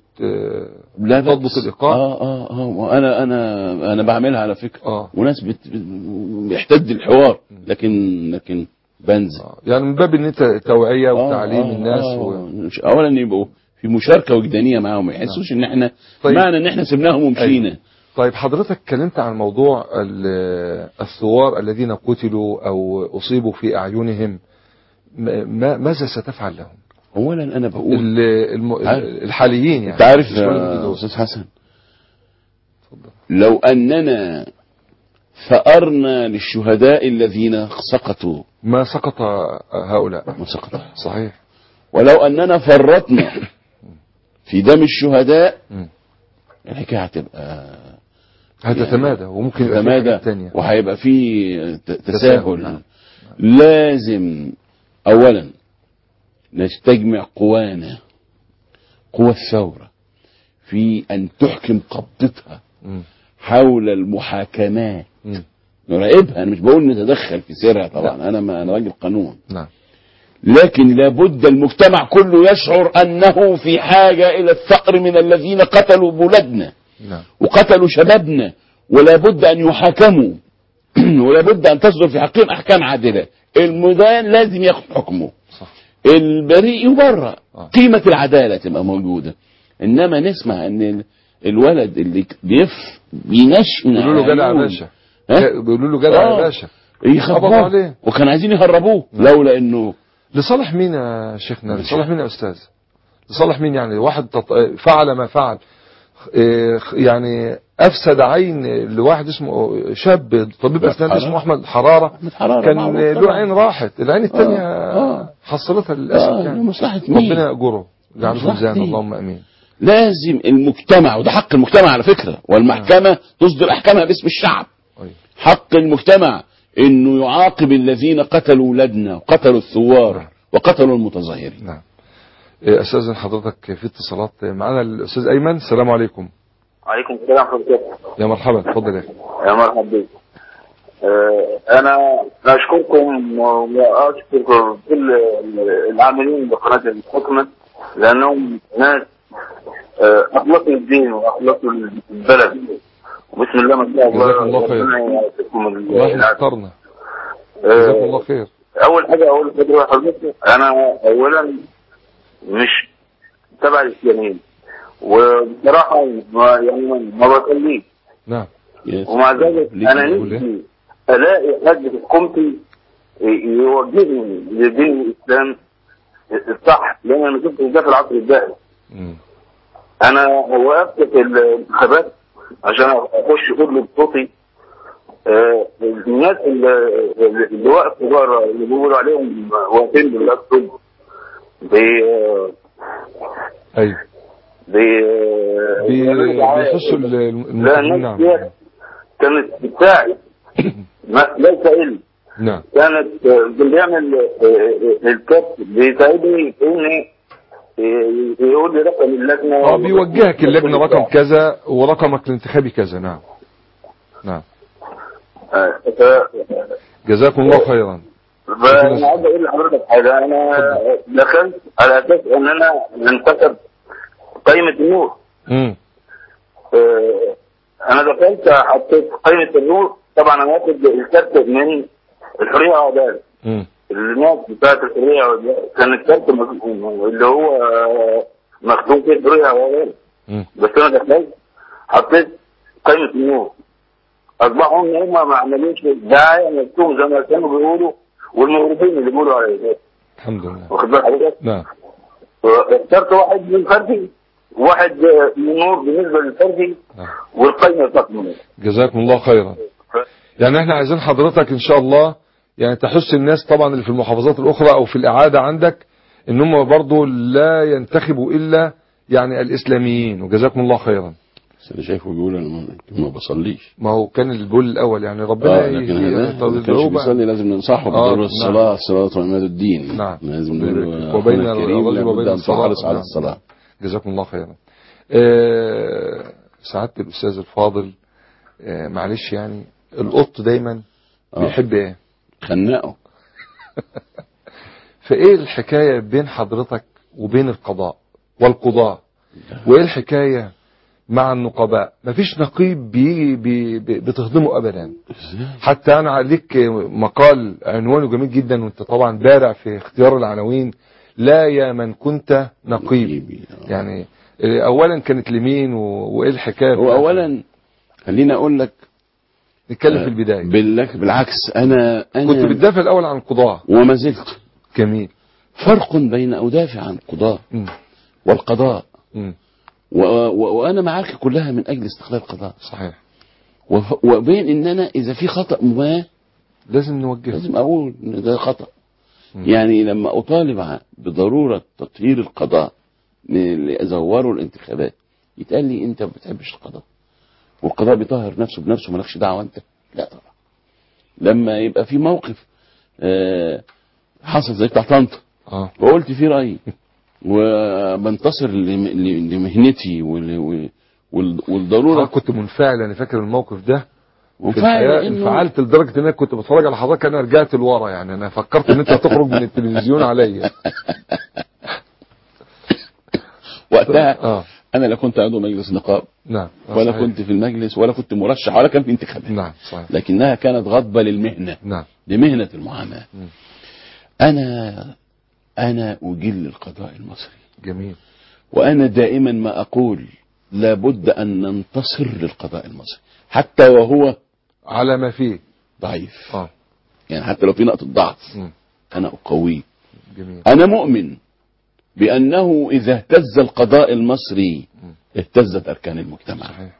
لا تضبط بأس. الايقاع اه اه اه وانا انا انا بعملها على فكره اه وناس بت... بت- بيحتد الحوار لكن لكن بنزل آه. يعني من باب ان انت توعيه آه، وتعليم آه، الناس آه. و... مش- اولا يبقوا في مشاركه وجدانيه معاهم ما يحسوش ان احنا طيب. معنى ان احنا سبناهم ومشينا طيب حضرتك اتكلمت عن موضوع ال- الثوار الذين قتلوا او اصيبوا في اعينهم م- ما ماذا ستفعل لهم؟ اولا انا بقول ال- الم... عارف. الحاليين يعني انت عارف مش كل يا دول. استاذ حسن اتفضل. لو أننا ثأرنا للشهداء الذين سقطوا ما سقط هؤلاء ما سقطوا صحيح ولو أننا فرطنا في دم الشهداء مم. الحكاية هتبقى هتتمادى وممكن يبقى في تمادى حاجات تانية وهيبقى في ت- تساهل، تساهل نعم. لازم أولا نستجمع قوانا قوى الثورة في أن تحكم قبضتها مم. حول المحاكمات مم. نراقبها انا مش بقول نتدخل في سيرها طبعا انا ما انا راجل قانون نعم لكن لابد المجتمع كله يشعر انه في حاجه الى الثأر من الذين قتلوا بلادنا نعم وقتلوا شبابنا ولابد ان يحاكموا ولابد ان تصدر في حقهم احكام عادله المدان لازم ياخد حكمه صح البريء يبرأ آه. قيمة العدالة تبقى موجودة إنما نسمع إن ال- الولد اللي بيف بينشن بيقولوا له على جدع يا عيون. باشا ها؟ بيقولوا له جدع يا آه. باشا يخبطوا قبضوا عليه. وكان عايزين يهربوه نعم. لولا إنه لصالح مين يا شيخنا لصالح مين يا أستاذ لصالح مين يعني واحد تط... فعل ما فعل إيه، يعني أفسد عين لواحد اسمه شاب طبيب أسنان حرارة. اسمه أحمد حرارة أحمد حرارة كان معروف له طبعاً. عين راحت العين الثانية آه. حصلتها للأسف آه يعني لمصلحة مين ربنا يأجره جعله في مصلحة ميزان مين؟ اللهم أمين لازم المجتمع وده حق المجتمع على فكرة والمحكمة تصدر أحكامها باسم الشعب أيوة. حق المجتمع انه يعاقب الذين قتلوا ولادنا وقتلوا الثوار نعم. وقتلوا المتظاهرين نعم إيه، أستاذن حضرتك في اتصالات معنا الأستاذ أيمن السلام عليكم عليكم السلام ورحمة الله يا مرحبا اتفضل يا أخي يا مرحبا بك آه، أنا أشكركم وأشكر كل العاملين بقناة الحكمة لأنهم ناس آه، أخلصوا الدين وأخلصوا البلد وبسم الله ما شاء الله جزاكم الله خير. ربنا يعطيكم الله العافية. اخترنا آه، جزاكم الله خير أول حاجة أقول لحضرتك أنا أولا مش تبع الإسلاميين وبصراحة ما يعني ما بصليش نعم يا ومع ذلك ليك انا نقول إيه؟ نفسي الاقي حد في حكومتي يوجهني لدين الاسلام الصح لان انا شفت ده في العصر الجاهلي مم. انا وقفت في الانتخابات عشان اخش اطلب صوتي آه، الناس اللي, اللي وقفوا بره اللي بيقولوا عليهم واقفين باللابتوب بي أيوة بي بي- بيحسوا ال- لا المسلمين الناس نعم ديت كانت بتاعي ما ليس علم نعم كانت آه، اللي بيعمل آه، آه، الكتب بيساعدني في اني آه، يقول لي رقم اللجنه اه بيوجهك اللجنة رقم كذا ورقمك الانتخابي كذا نعم نعم آه، ف- جزاكم الله خيرا فانا عايز اقول لحضرتك حاجه انا دخلت على اساس ان انا انتخب قائمه النور مم. آه، انا دخلت حطيت قائمه النور طبعا انا واخد الكارت من الحريه والعداله مم. الناس بتاعت الحريه والعدالة كان الكارت مخ- اللي هو آه، مخدوم فيه الحريه والعداله مم. بس انا دخلت حطيت قائمه النور اصبحوا ان هم ما عملوش دعايه نفسهم زي ما كانوا بيقولوا والمغربين اللي بيقولوا على كده الحمد لله واخد بال حضرتك نعم اخترت واحد من فردي وواحد آه، من نور بالنسبه للفردي نعم. والقائمه بتاعت النور جزاكم الله خيرا يعني احنا عايزين حضرتك ان شاء الله يعني تحث الناس طبعا اللي في المحافظات الاخرى او في الاعادة عندك ان هم برضو لا ينتخبوا الا يعني الاسلاميين وجزاكم الله خيرا بس انا شايفه بيقول انا ما- ما بصليش ما هو كان البول الاول يعني ربنا اه لكن ي- هذا طب ما كانش يدعوه بقى. بيصلي لازم ننصحه آه، بضرورة نعم. الصلاة الصلاة وعماد الدين نعم. لازم نقول له وبين أخونا الكريم الرجل لابد وبين أن الصلاة. تحرص على نعم. الصلاة جزاكم الله خيرا آه، سعادة الأستاذ الفاضل آه، معلش يعني القط دايما آه. بيحب ايه خنقه فايه الحكاية بين حضرتك وبين القضاء والقضاء وايه الحكاية مع النقباء مفيش نقيب بيجي بي بي بتهضمه ابدا ازاي حتى انا عليك مقال عنوانه جميل جدا وانت طبعا بارع في اختيار العناوين لا يا من كنت نقيب نقيبي. يعني آه، اولا كانت لمين و- وايه الحكايه هو اولا خليني اقول لك نتكلم في البدايه بالك بالعكس انا انا كنت بتدافع الاول عن القضاه وما زلت جميل فرق بين ادافع عن القضاء مم. والقضاء مم. و- و- وانا معاركي كلها من اجل استقلال القضاء صحيح وف- وبين ان انا اذا في خطا ما لازم نوجهه لازم اقول ان ده خطا مم. يعني لما اطالب ع- بضروره تطهير القضاء من اللي زوروا الانتخابات يتقال لي انت ما بتحبش القضاء والقضاء بيطهر نفسه بنفسه مالكش دعوه انت لا طبعا لما يبقى في موقف آه، حصل زي بتاع طنطا اه وقلت فيه رايي وبنتصر لم- ل- لمهنتي وال- وال- وال- والضروره حضرتك كنت منفعل انا فاكر الموقف ده في وفعلا الحقيقة إنه- انفعلت لدرجة ان انا كنت بتفرج على حضرتك انا رجعت لورا يعني انا فكرت ان انت هتخرج من التلفزيون عليا وقتها اه انا لا كنت عضو مجلس نقاب نعم آه، ولا صحيح. كنت في المجلس ولا كنت مرشح ولا كان في انتخابات نعم صحيح لكنها كانت غضبة للمهنة نعم لمهنة المحاماة مم. أنا أنا أجل القضاء المصري جميل وأنا دائما ما أقول لابد أن ننتصر للقضاء المصري حتى وهو على ما فيه ضعيف اه يعني حتى لو في نقطة ضعف مم. أنا أقويه جميل أنا مؤمن بأنه إذا اهتز القضاء المصري مم. اهتزت أركان المجتمع صحيح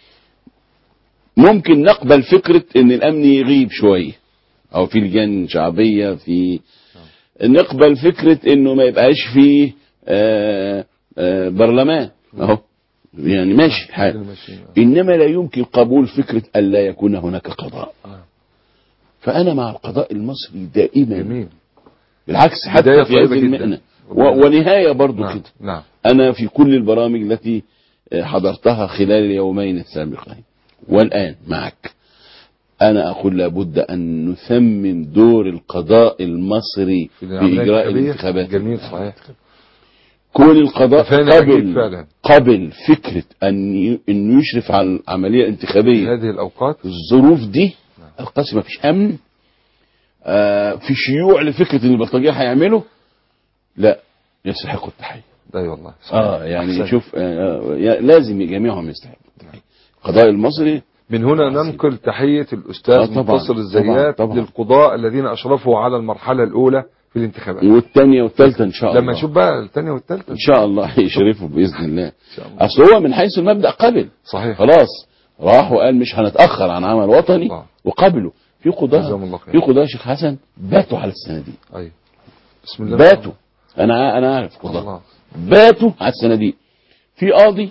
ممكن نقبل فكرة ان الامن يغيب شوية او في لجان شعبية في نقبل فكرة انه ما يبقاش فيه آه آه برلمان اهو يعني ماشي الحال ماشي. انما لا يمكن قبول فكرة ان لا يكون هناك قضاء آه. فانا مع القضاء المصري دائما جميل بالعكس حتى بداية في طيبة هذه جدا. المهنة و- ونهاية برضو نعم كده نعم أنا في كل البرامج التي حضرتها خلال اليومين السابقين والآن معك أنا أقول لابد أن نثمن دور القضاء المصري في العملية إجراء الانتخابية. الانتخابات جميل صحيح كون القضاء تفاني عجيب قبل فعلا. قبل فكرة أن ي- أن يشرف على العملية في الانتخابية هذه الاوقات في الظروف دي القاسي ما فيش أمن آه في شيوع لفكرة أن البلطجية هيعملوا لا يستحقوا التحية اي والله صحيح. اه يعني أحسن. شوف آه يا- لازم جميعهم يستحقوا القضاء المصري من هنا ننقل تحية الأستاذ آه، طبعاً، منتصر الزيات طبعاً، طبعاً. للقضاء الذين أشرفوا على المرحلة الأولى في الانتخابات والثانية والثالثة ان شاء الله لما نشوف بقى الثانية والثالثة ان شاء الله هيشرفوا باذن الله إن شاء الله اصل هو من حيث المبدا قبل صحيح خلاص راح وقال مش هنتاخر عن عمل وطني آه. وقبلوا في قضاة جزاهم الله خير. في قضاة شيخ حسن باتوا على الصناديق أيوة بسم الله باتوا انا ع- انا عارف قضاة الله باتوا على الصناديق في قاضي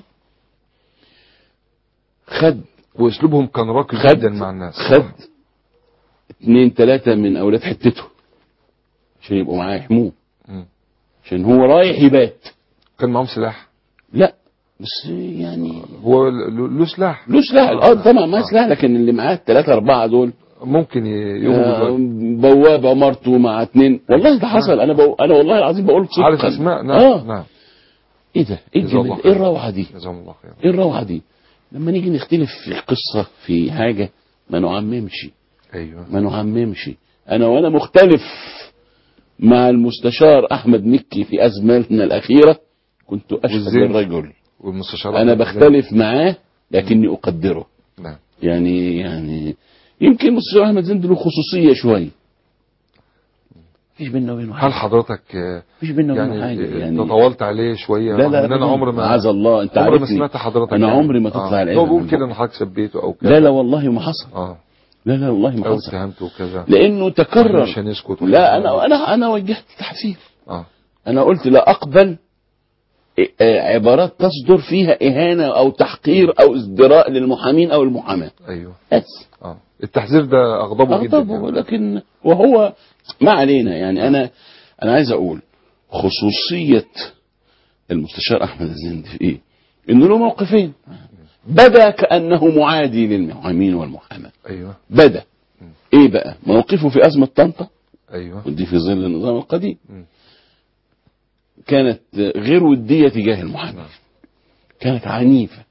خد وأسلوبهم كان راقي خد جدا مع الناس خد اتنين ثلاثة من أولاد حتته عشان يبقوا معاه يحموه مم. عشان هو رايح يبات كان معاهم سلاح لا بس يعني هو له له سلاح له سلاح القاضي طبعا معاه سلاح لكن اللي معاه الثلاثة أربعة دول ممكن ي- يغمض آه، الوجه. بوابة مرته مع اتنين والله ده حصل أنا بقول أنا والله العظيم بقول صدقا عارف أسماء نعم آه نعم إيه ده إيه جزاه الله الجمال خير. إيه الروعة دي جزاهم الله خير إيه الروعة دي لما نيجي نختلف في القصة في حاجة ما نعممش أيوه ما نعممش انا وانا مختلف مع المستشار احمد مكي في ازمتنا الاخيره كنت اشهد والزين. الرجل والمستشار انا أحمد بختلف معاه لكني اقدره زين. نعم يعني يعني يمكن المستشار احمد زند له خصوصيه شويه مفيش بينا وبينه هل حاجه حضرتك آه، مفيش بينا وبينه يعني حاجه يعني تطاولت عليه شوية لا لا رغم ان انا أبداً. عمري ما معاذ الله انت عمري ما عارفني سمعت حضرتك انا يعني. عمري ما تطلع آه. العلم هو بيقول من كده بقى. ان حضرتك سبيته او كده لا لا والله ما حصل اه لا لا والله ما او حصل اتهمته وكذا لانه إحنا تكرر مش هنسكت لا انا انا انا وجهت تحذير اه انا قلت لا اقبل آه، عبارات تصدر فيها اهانه او تحقير او ازدراء للمحامين او المحاماه ايوه بس اه التحذير ده اغضبه جدا أغضبه يعني. لكن وهو ما علينا يعني انا انا عايز اقول خصوصيه المستشار احمد الزند في ايه؟ انه له موقفين بدا كانه معادي للمحامين والمحاماه ايوه بدا ايه بقى؟ موقفه في ازمه طنطا ايوه ودي في ظل النظام القديم مم. كانت غير ودية تجاه المحامين كانت عنيفة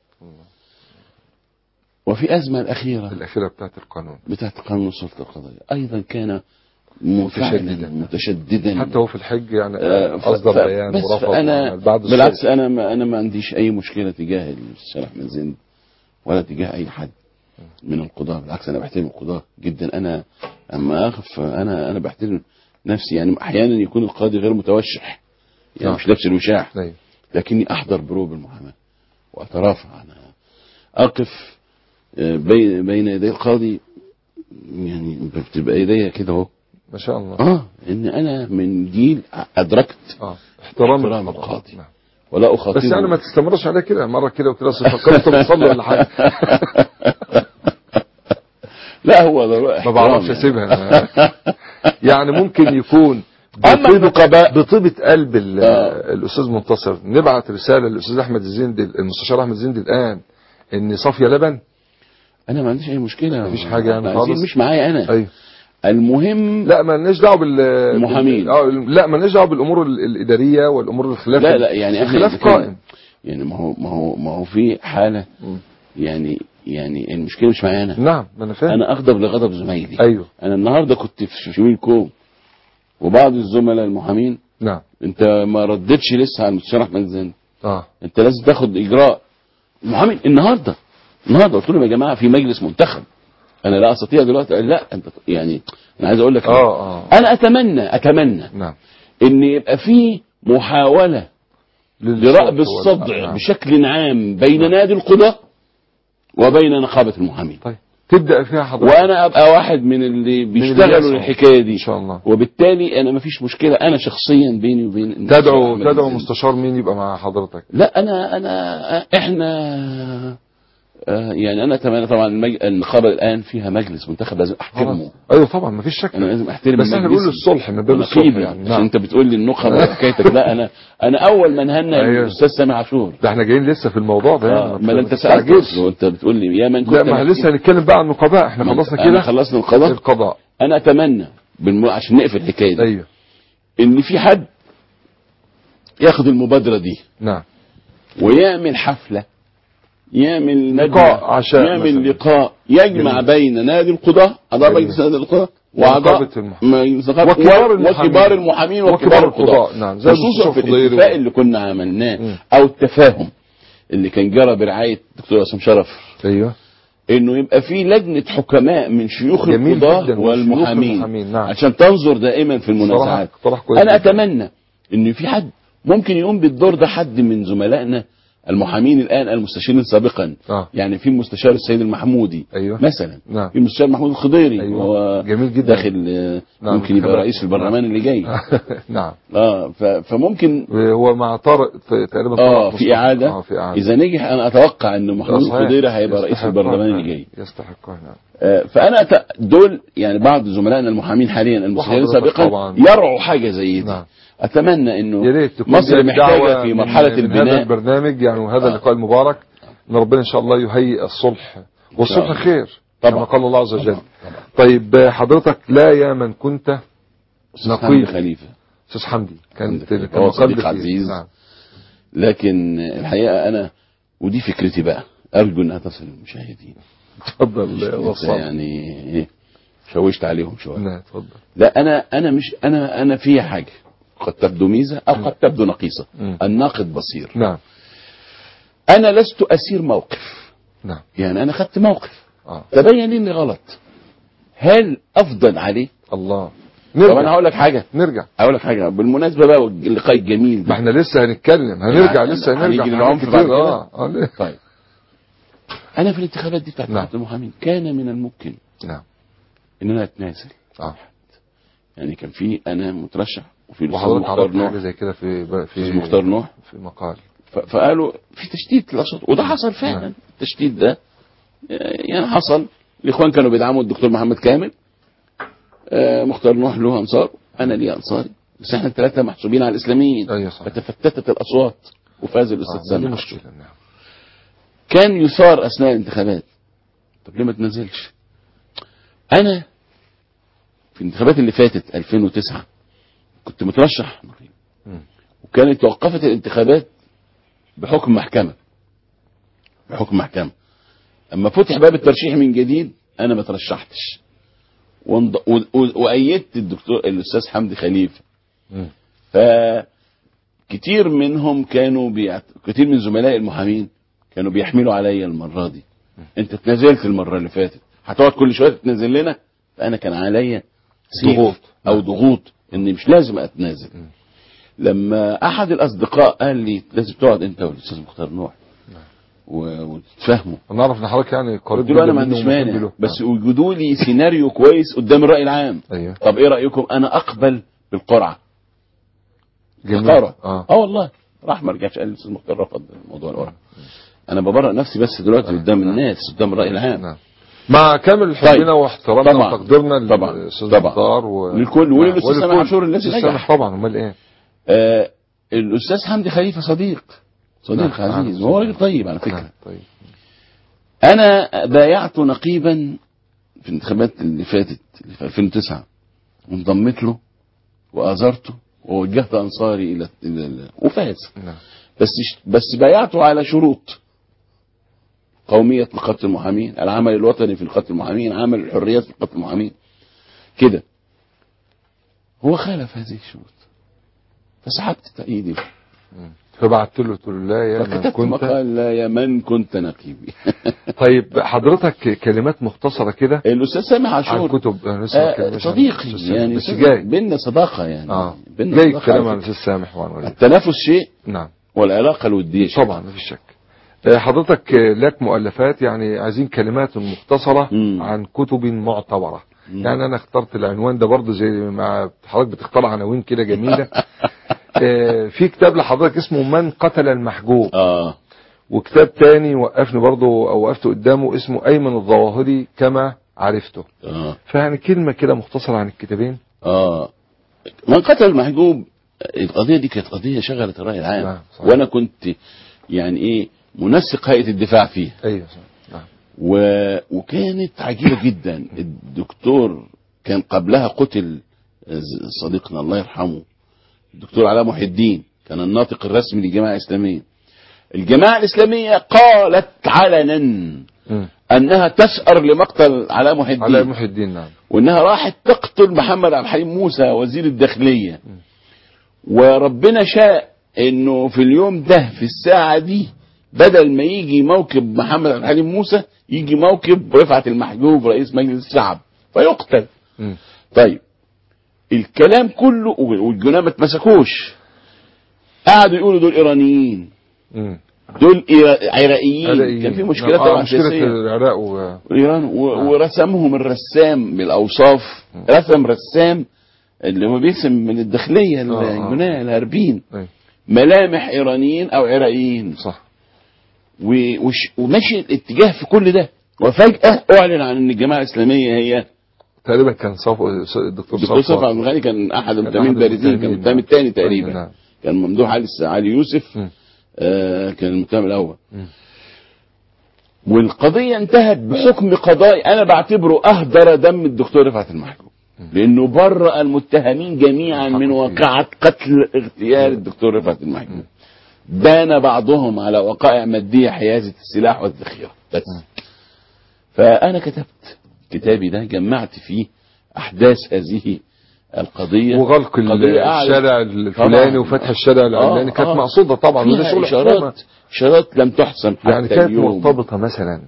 وفي أزمة الأخيرة الاخيره بتاعت القانون بتاعت قانون السلطة القضائية أيضا كان منفعلا متشددا. متشددا حتى هو في الحج يعني آه، ف- اصدر ف- بيان بس ورفض أنا وعمل بعد الصلح. بالعكس أنا ما أنا ما عنديش أي مشكلة تجاه الشيخ أحمد زند ولا تجاه أي حد من القضاة بالعكس أنا بحترم القضاة جدا أنا أما أخف أنا أنا بحترم نفسي يعني أحيانا يكون القاضي غير متوشح يعني نعم. مش لابس الوشاح ايوه لكني احضر بروب المحاماه واترافع انا اقف آه، بين بين يدي القاضي يعني بتبقى ايديا كده اهو ما شاء الله اه ان انا من جيل ادركت اه احترام احترام القضاء. القاضي. نعم. ولا اخاطبه بس يعني ما تستمرش عليه كده مره كده وكده أصل فكرت تصلي ولا حاجه لا هو ضروري ما بعرفش اسيبها أنا. يعني ممكن يكون أما بطيبة- النقباء- بطيبة قلب ال- آه. الأستاذ منتصر نبعت رسالة للأستاذ أحمد الزندي المستشار أحمد الزندي الآن إن صافية لبن انا ما عنديش اي مشكله مفيش حاجة يعني إحنا عايزين خالص؟ مش معايا انا أيوه المهم لا ما لناش دعوه بال المحامين. بال- اه لا ما لناش دعوه بالامور ال- الاداريه والامور الخلاف لا لا يعني احنا الخلاف بنتكلم- قائم يعني ما هو ما هو ما هو في حاله مم. يعني يعني المشكله مش معايا انا نعم ما انا فاهم انا اغضب لغضب زمايلي ايوه انا النهارده كنت في شميل كوم وبعض الزملاء المحامين نعم انت ما ردتش لسه على المستشار احمد زين اه انت لازم تاخد اجراء المحامي النهارده النهارده قلت لهم يا جماعه في مجلس منتخب انا لا استطيع دلوقتي قال لا انت يعني انا عايز اقول لك اه اه انا اتمنى اتمنى نعم ان يبقى في محاوله لرأب الصدع نعم. بشكل عام بين نادي القضاة وبين نقابة المحامين طيب تبدا فيها حضرتك وانا ابقى واحد من اللي اللي بيشتغلوا بيسعوا. للحكايه دي ان شاء الله وبالتالي انا مفيش مشكله انا شخصيا بيني وبين المستشار تدعو أحمد تدعو الزين. مستشار مين يبقى مع حضرتك لا انا انا احنا آه، يعني انا اتمنى طبعا المج... النقابه الان فيها مجلس منتخب لازم احترمه خلاص. ايوه طبعا ما فيش شك انا لازم احترم بس احنا المجلس. بنقول الصلح من باب الصلح نقيبي يعني عشان نعم انت بتقول لي النقبه وحكايتك لا انا انا اول من هنى أيوه. الاستاذ سامي عاشور ده احنا جايين لسه في الموضوع ده آه، يعني ما انت تستعجلش. سالت وانت بتقول لي يا من كنت لا ما احنا لسه هنتكلم بقى عن النقباء احنا ما- خلصنا أنا كده خلصنا القضاء القضاء انا اتمنى بالم... عشان نقفل الحكايه دي ايوه ان في حد ياخد المبادره دي نعم ويعمل حفله يعمل لقاء ندوة، عشاء يعمل مثلاً. لقاء يجمع جميل. بين نادي القضاة اعضاء جميل. مجلس نادي القضاة واعضاء ونقابة المحامين. مجلس النقابة وكبار و- المحامين. وكبار المحامين وكبار وكبار القضاء، القضاة نعم، زي خصوصا المستشار في خضيري الاتفاق و- اللي كنا عملناه مم. او التفاهم اللي كان جرى برعايه الدكتور عصام شرف ايوه انه يبقى في لجنه حكماء من شيوخ جميل القضاة جدا، وشيوخ والمحامين المحامين، نعم. عشان تنظر دائما في المنازعات صراحة اقتراح كويس انا جداً. اتمنى ان في حد ممكن يقوم بالدور ده حد من زملائنا المحامين الان المستشارين سابقا آه. يعني في المستشار السيد المحمودي أيوة. مثلا نعم. في المستشار محمود الخضيري أيوة. هو جميل جدا. داخل آه، نعم، ممكن يبقى خبرة. رئيس البرلمان اللي جاي نعم اه ف- فممكن هو مع طارق في- تقريبا اه طارق في مصطفى. اعاده اه في اعاده اذا نجح انا اتوقع ان محمود صحيح. الخضيري هيبقى رئيس يستحقها، البرلمان اللي نعم. جاي يستحقها نعم آه، فانا ت- دول يعني بعض زملائنا المحامين حاليا المستشارين وحضرتك سابقا طبعاً. يرعوا حاجه زي دي نعم. اتمنى انه يا ريت تكون مصر دي محتاجه دعوة في من- مرحله من هذا البناء البرنامج يعني وهذا آه. اللقاء المبارك ان ربنا ان شاء الله يهيئ الصلح والصلح الله. خير طبعاً. كما قال الله عز وجل طبعاً. طيب آه، حضرتك لا يا من كنت أستاذ نقيب. حمدي خليفه استاذ حمدي كانت حمدي. كان هو مقدم صديق فيه. عزيز. نعم لكن الحقيقه انا ودي فكرتي بقى ارجو انها تصل للمشاهدين اتفضل أنت وصل يعني إيه، شوشت عليهم شويه نعم اتفضل لا انا انا مش انا انا فيها حاجه قد تبدو ميزه او قد تبدو نقيصه مم. الناقد بصير نعم انا لست اسير موقف نعم يعني انا خدت موقف اه تبين لي اني غلط هل افضل عليه الله طب انا نرجع هقول لك حاجه نرجع هقول لك حاجه بالمناسبه بقى اللقاء الجميل ما ده احنا لسه هنتكلم هنرجع يعني لسه هنرجع هنيجي في للعنف حاجات بعد كتير. كده؟ اه اه ليه؟ طيب انا في الانتخابات دي بتاعت نعم. نقابه المحامين كان من الممكن نعم ان انا اتنازل اه يعني كان في انا مترشح وفي الاستاذ وحضرتك مختار عرضت نوح حاجه زي كده في في الاستاذ مختار نوح في مقال ف- فقالوا في تشتيت الاصوات وده حصل فعلا نعم. التشتيت ده آه، يعني حصل الاخوان كانوا بيدعموا الدكتور محمد كامل آه، مختار نوح له انصار انا لي انصاري بس احنا الثلاثه محسوبين على الاسلاميين ايوه صح فتفتتت الاصوات وفاز الاستاذ آه، دي سامي مشكله نعم كان يثار اثناء الانتخابات طب ليه ما تنزلش انا في الانتخابات اللي فاتت 2009 كنت مترشح مم. وكانت توقفت الانتخابات بحكم محكمة بحكم محكمة اما فتح باب الترشيح من جديد انا ما ترشحتش وانض... و... و... وايدت الدكتور الاستاذ حمدي خليفه مم. فكتير منهم كانوا بيعت... كتير من زملائي المحامين كانوا بيحملوا عليا المره دي انت اتنازلت المره اللي فاتت هتقعد كل شويه تتنازل لنا فانا كان عليا سيف ضغوط. او نعم. ضغوط اني مش لازم اتنازل لما احد الاصدقاء قال لي لازم تقعد انت والاستاذ مختار نوح و- وتتفاهموا نعرف ان حضرتك يعني قريب قلت له انا جدا ما منه عنديش ومحب مانع له. بس وجدوا لي سيناريو كويس قدام الراي العام ايوه طب ايه رايكم انا اقبل بالقرعه جميل اختاره اه اه والله راح ما رجعش قال لي استاذ مختار رفض الموضوع الورق انا ببرأ نفسي بس دلوقتي قدام الناس قدام الراي العام نعم مع كامل حبنا طيب. واحترامنا طبعا. وتقديرنا طبعا. للاستاذ طبعا. مختار و... للكل وللأستاذ سامح عاشور الذي الأستاذ نجح. سامح طبعا امال ايه آه الاستاذ حمدي خليفه صديق صديق نعم. عزيز نعم. وهو راجل طيب على فكره نعم، طيب انا بايعت نقيبا في الانتخابات اللي فاتت اللي في 2009 وانضميت له وازرته ووجهت انصاري الى الى وفاز نعم بس بس بايعته على شروط قومية نقابة المحامين العمل الوطني في نقابة المحامين عمل الحريات في نقابة المحامين كده هو خالف هذه الشروط فسحبت تأييدي له. فبعت له قلت له لا يا من فكتبت كنت مقال لا يا من كنت نقيبي طيب حضرتك كلمات مختصره كده الأستاذ سامح عن عاشور كتب أنا لسه ما آه اتكلمناش عن صديقي الأستاذ سامح، يعني بس أستاذ جاي بينا صداقة يعني اه بينا جاي صداقة الكلام على عن فكرة. الاستاذ سامح وعن وليد التنافس شيء نعم والعلاقة الودية شيء طبعا ما فيش شك آه، حضرتك آه، لك مؤلفات يعني عايزين كلمات مختصرة مم. عن كتب معتبرة مم. يعني أنا اخترت العنوان ده برضه زي ما حضرتك بتختار عناوين كده جميلة آه، في كتاب لحضرتك اسمه من قتل المحجوب اه وكتاب تاني وقفني برضه أو وقفت قدامه اسمه أيمن الظواهري كما عرفته اه فيعني كلمة كده مختصرة عن الكتابين اه من قتل المحجوب القضيه دي كانت قضيه شغلت الراي العام نعم، صحيح. وانا كنت يعني ايه منسق هيئه الدفاع فيها أيوه صح. نعم و... وكانت عجيبه جدا الدكتور كان قبلها قتل ز- صديقنا الله يرحمه الدكتور علاء محي الدين كان الناطق الرسمي للجماعه الاسلاميه الجماعه الاسلاميه قالت علنا مم. انها تسأر لمقتل علاء محي الدين علاء محي الدين نعم وانها راحت تقتل محمد عبد الحليم موسى وزير الداخليه وربنا شاء انه في اليوم ده في الساعه دي بدل ما يجي موكب محمد عبد الحليم موسى يجي موكب رفعت المحجوب رئيس مجلس الشعب فيقتل مم. طيب الكلام كله والجناه ما اتمسكوش قعدوا يقولوا دول ايرانيين مم. دول إيرا- عراقيين عراقيين. كان في مشكله آه، طبعا مشكلة سياسيه العراق و... ايران و- ورسمهم الرسام بالاوصاف رسم رسام اللي هو بيرسم من الداخليه آه، آه. الجناه الهاربين أيوة. ملامح ايرانيين او عراقيين صح و- وش- وماشي الاتجاه في كل ده وفجاه اعلن عن ان الجماعه الاسلاميه هي تقريبا كان صف... الدكتور الدكتور صفوت. صفا عبد الغني كان احد كان المتهمين أحد البارزين كان المتهمين، المتهم نعم. الثاني أيوة، تقريبا نعم. كان ممدوح علي علي يوسف مم. آه كان المتهم الاول مم. والقضيه انتهت بحكم قضائي انا بعتبره اهدر دم الدكتور رفعت المحجوب لانه برأ المتهمين جميعا حق من فيه. واقعة قتل اغتيال الدكتور رفعت المحجوب بان بعضهم على وقائع مادية حيازة السلاح والذخيرة بس فأنا كتبت كتابي ده جمعت فيه أحداث هذه القضية وغلق ال- قضية أعلى. الشارع الفلاني طبعاً. وفتح الحشارع العلاني آه، كانت آه. مقصودة طبعا وده فيها شغل حكومة. إشارات إشارات لم تحسم حتى يعني كانت اليوم مرتبطة مثلا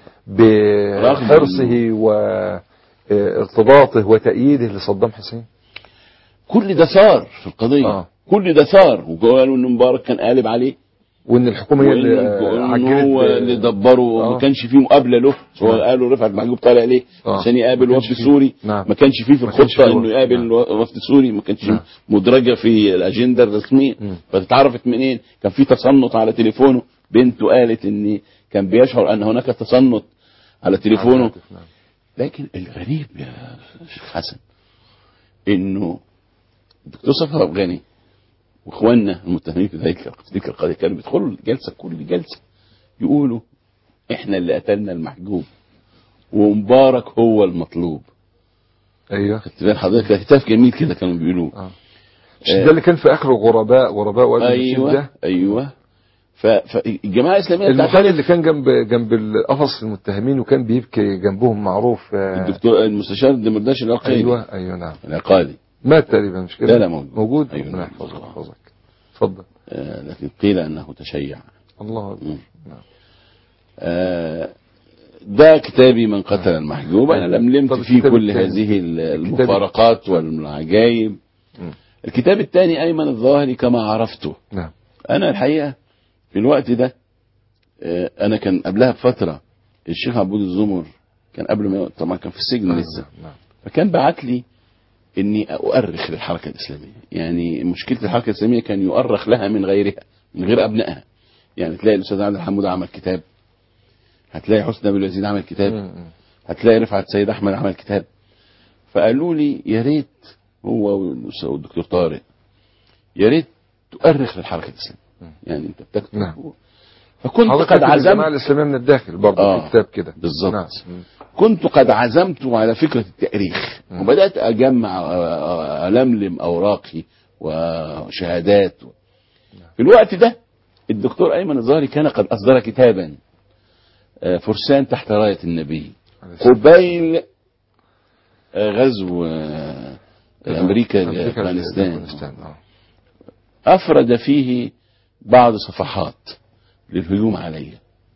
بحرصه وارتباطه وتأييده لصدام حسين كل ده ثار في القضية آه. كل ده ثار وقالوا ان مبارك كان قالب عليه وان الحكومة هي اللي وإن عجلت هو ب- اللي دبره آه. وما كانش فيه مقابله له هو نعم. قالوا رفعت محجوب طالع ليه آه. عشان يقابل ما كانش وفد فيه. سوري نعم. ما كانش فيه في ما كانش الخطه فيه انه وفد. يقابل نعم. وفد سوري ما كانش نعم. مدرجه في الاجنده الرسميه مم. فتتعرفت منين كان في تصنت على تليفونه بنته قالت ان كان بيشعر ان هناك تصنت على تليفونه نعم. لكن الغريب يا شيخ حسن انه الدكتور صفا افغاني واخواننا المتهمين في ذلك في تلك القضيه كانوا بيدخلوا الجلسه كل جلسه يقولوا احنا اللي قتلنا المحجوب ومبارك هو المطلوب ايوه خدت بال حضرتك ده هتاف جميل كده كانوا بيقولوه آه. مش ده اللي كان في اخر غرباء غرباء وادي النشيد ايوه ده ايوه ف- فالجماعه الاسلاميه المحامي بتعترف اللي كان جنب جنب القفص المتهمين وكان بيبكي جنبهم معروف آه، الدكتور المستشار الدمرداش العقيلي ايوه ايوه نعم العقالي مات تقريبا مش كده لا، لا، موجود. موجود أيوة، ربنا نعم. يحفظك يحفظك اتفضل آه لكن قيل انه تشيع الله أكبر. مم. نعم. آه، ده كتابي من قتل المحجوب انا لملمت طب فيه الكتاب كل التاني؟ هذه ال- المفارقات والعجائب مم. الكتاب الثاني ايمن الظاهري كما عرفته نعم انا الحقيقه في الوقت ده آه، انا كان قبلها بفتره الشيخ عبود الزمر كان قبل ما طبعا كان في السجن لسه نعم فكان بعت لي اني اؤرخ للحركه الاسلاميه يعني مشكله الحركه الاسلاميه كان يؤرخ لها من غيرها من غير ابنائها يعني تلاقي الاستاذ عبد الحمود عمل كتاب هتلاقي حسني ابو اليزيد عمل كتاب مم. مم. هتلاقي رفعت سيد احمد عمل كتاب فقالوا لي يا ريت هو والدكتور طارق يا ريت تؤرخ للحركه الاسلاميه يعني انت بتكتب نعم. فكنت حضرتك قد كاتب الجماعة عزمت الإسلامية من الداخل برضه آه، في كتاب كده بالظبط. نعم مم. كنت قد عزمت على فكرة التأريخ مم. وبدأت أجمع آه، ألملم أوراقي وشهادات في الوقت ده الدكتور أيمن الظاهري كان قد أصدر كتابا آه، فرسان تحت راية النبي عليه السلام. قبيل آه، غزو آه، أمريكا لأفغانستان لأفغانستان آه. أفرد فيه بعض صفحات للهجوم علي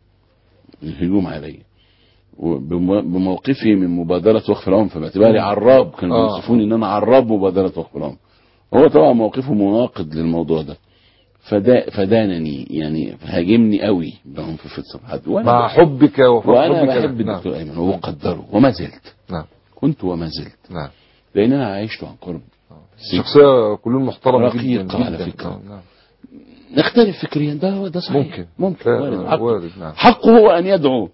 للهجوم علي وبم- بموقفي من مبادرة وقف العنف باعتباري عراب كانوا آه. بيوصفوني ان انا عراب مبادرة وقف العنف هو طبعا موقفه مناقض للموضوع ده فدا فدانني يعني هاجمني قوي بعنف في الصفحات وانا مع حبك وفوق وانا حبك بحب نعم. الدكتور ايمن وبقدره وما زلت نعم كنت وما زلت نعم لان انا عشت عن قرب الشخصية كلهم محترمة رقيقة جدا على جدا. فكرة. آه، نعم. نختلف فكريا ده ده صحيح ممكن ممكن لا، وارد آه، حقه. وارد نعم حقه هو أن يدعو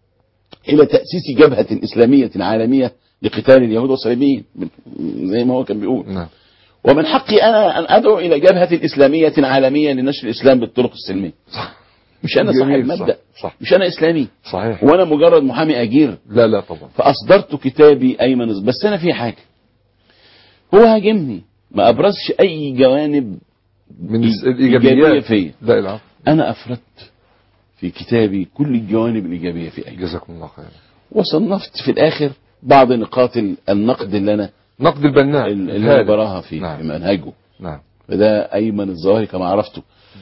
إلى تأسيس جبهة إسلامية عالمية لقتال اليهود والصليبيين زي ما هو كان بيقول نعم ومن حقي أنا أن أدعو إلى جبهة إسلامية عالمية لنشر الإسلام بالطرق السلمية صح مش أنا صاحب جميل، مبدأ صح, صح مش أنا إسلامي صحيح وأنا مجرد محامي أجير لا لا طبعا فأصدرت كتابي أيمن بس أنا في حاجة هو هاجمني ما أبرزش أي جوانب من إيجابية الإيجابيات فيا لا العفو أنا أفردت في كتابي كل الجوانب الإيجابية في أيمن جزاكم الله خير وصنفت في الاخر بعض نقاط ال- النقد اللي انا نقد البناء اللي انا الهادئ. براها في نعم. في منهجه نعم فده ايمن الظاهري كما عرفته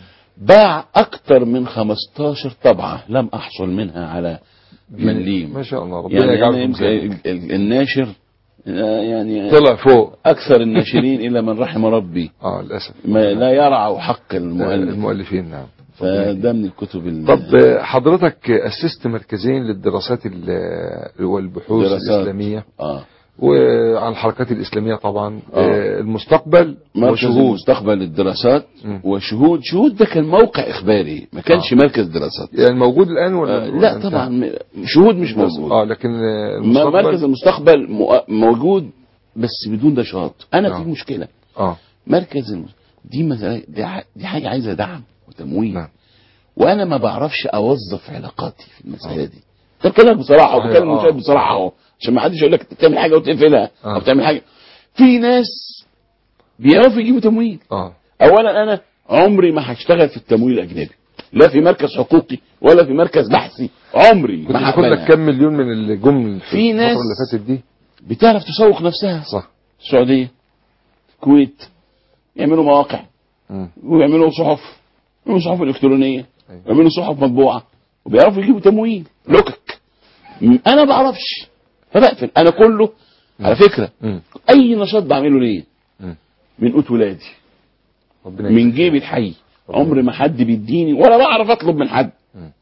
باع اكثر من 15 طبعه لم احصل منها على مليم ما شاء الله ربنا يعني انا يجعلكم يمكن خير. ال- ال- الناشر آه، يعني طلع فوق اكثر الناشرين الا من رحم ربي اه للاسف ما لا يرعى حق آه، المؤلف المؤلفين نعم فده من الكتب ال- طب آه، حضرتك اسست مركزين للدراسات ال- والبحوث دراسات. الاسلاميه اه وعن الحركات الاسلاميه طبعا آه. آه، المستقبل مركز وشهود مستقبل الدراسات مم. وشهود شهود ده كان موقع اخباري ما كانش آه. مركز دراسات يعني موجود الان ولا آه ولا لا انتهى؟ طبعا م- شهود مش موجود اه لكن آه، ما- المستقبل مركز المستقبل مو- موجود بس بدون نشاط انا آه. في مشكله اه مركز الم... دي مسألة دي, ح- دي حاجه عايزه دعم وتمويل نعم. وانا ما بعرفش اوظف علاقاتي في المساله دي ده بكلمك بصراحه صحيح، وبكلم آه. المشاهد بصراحه اهو عشان ما حدش يقول لك تعمل حاجه وتقفلها آه. او تعمل حاجه في ناس بيعرفوا يجيبوا تمويل اه اولا انا عمري ما هشتغل في التمويل الاجنبي لا في مركز حقوقي ولا في مركز بحثي عمري كنت ما باخد لك هقبلها كام مليون من الجمل في, في ناس- الفتره اللي فاتت دي بتعرف تسوق نفسها صح السعوديه الكويت يعملوا مواقع مم. ويعملوا صحف يعملوا صحف الكترونيه أيوة. يعملوا صحف مطبوعه وبيعرفوا يجيبوا تمويل لوكك م- انا ما بعرفش فبقفل انا كله على فكره مم. اي نشاط بعمله ليه مم. من قوت ولادي ربنا من يجزيك. جيبي الحي عمر ما حد بيديني ولا بعرف اطلب من حد مم.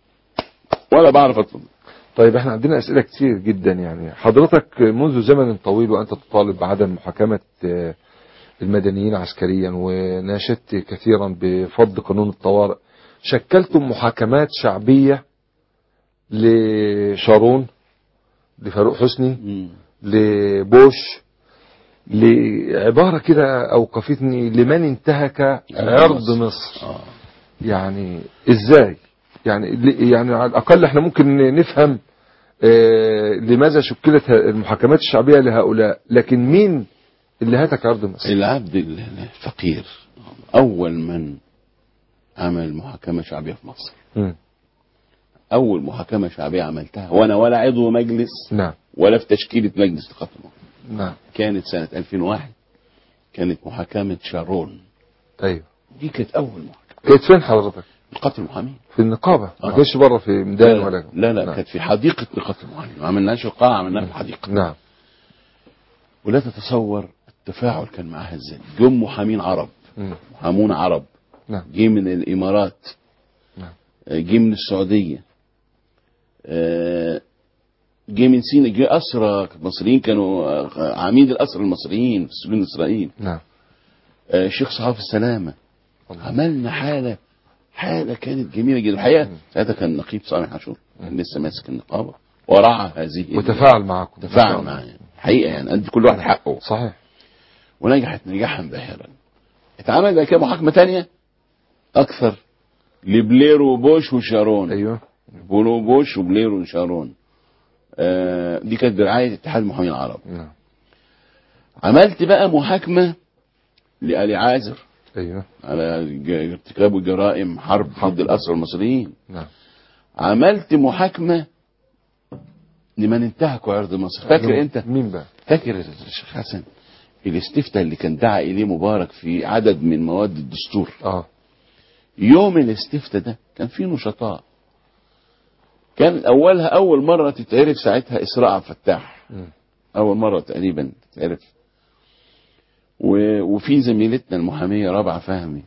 ولا بعرف اطلب طيب احنا عندنا اسئله كتير جدا يعني حضرتك منذ زمن طويل وانت تطالب بعدم محاكمه آه، المدنيين عسكريا وناشدت كثيرا بفض قانون الطوارئ شكلتم محاكمات شعبيه لشارون لفاروق حسني لبوش لعبارة كده أوقفتني لمن انتهك عرض مصر. مصر آه. يعني إزاي يعني ل- يعني على الأقل احنا ممكن نفهم آه، لماذا شكلت ه- المحاكمات الشعبية لهؤلاء لكن مين اللي هتك عرض مصر العبد الفقير اول من عمل محاكمه شعبيه في مصر مم. اول محاكمه شعبيه عملتها وانا ولا عضو مجلس نعم ولا في تشكيله مجلس نقابه المحامين نعم كانت سنه 2001 كانت محاكمه شارون أيوه دي كانت اول محاكمه كانت فين حضرتك نقابه المحامين في النقابة ما آه. كانش بره في ميدان ولا لا لا نعم. كانت في حديقه نقابه المحامين ما عملناش القاعه عملناها في الحديقه نعم ولا تتصور التفاعل كان معاها ازاي جم محامين عرب مم. محامون عرب نعم جه من الامارات نعم. آه، جه من السعوديه آه، جه من سينا جه اسرى مصريين كانوا آه، عميد الاسرى المصريين في سجون اسرائيل نعم آه، شيخ صحافه السلامه الله. عملنا حاله حاله كانت جميله جدا الحقيقه ساعتها كان نقيب سامح عاشور كان لسه ماسك النقابه ورعى هذه وتفاعل معكم تفاعل معايا حقيقه يعني ادي كل واحد حقه صحيح ونجحت نجاحا باهرا اتعمل بعد كده محاكمه تانية اكثر لبلير وبوش وشارون ايوه بولو بوش وبلير وشارون آه دي كانت برعايه اتحاد المحامين العرب نعم عملت بقى محاكمه لآل عازر ايوه على ج- ارتكاب جرائم حرب ضد الاسرى المصريين نعم عملت محاكمه لمن انتهكوا عرض مصر فاكر انت مين بقى فاكر الشيخ حسن الاستفتاء اللي كان دعا اليه مبارك في عدد من مواد الدستور اه يوم الاستفتاء ده كان فيه نشطاء كان اولها اول مره تتعرف ساعتها اسراء عبد الفتاح مم. اول مره تقريبا تتعرف و... وفي زميلتنا المحاميه رابعه فهمي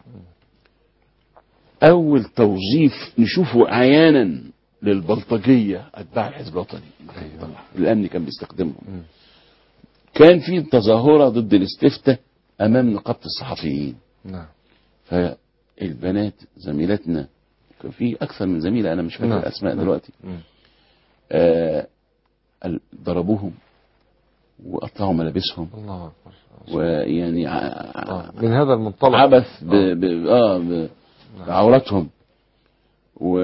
اول توظيف نشوفه عيانا للبلطجيه اتباع الحزب الوطني ايوه الامن كان بيستخدمهم مم. كان في تظاهره ضد الاستفتاء امام نقابه الصحفيين نعم فالبنات زميلتنا كان في اكثر من زميله انا مش فاكر نعم. الاسماء نعم. دلوقتي مم. آه ال- ضربوهم وقطعوا ملابسهم الله اكبر ويعني ع- آه. من هذا المنطلق عبث ب... آه. ب... اه ب... بعورتهم و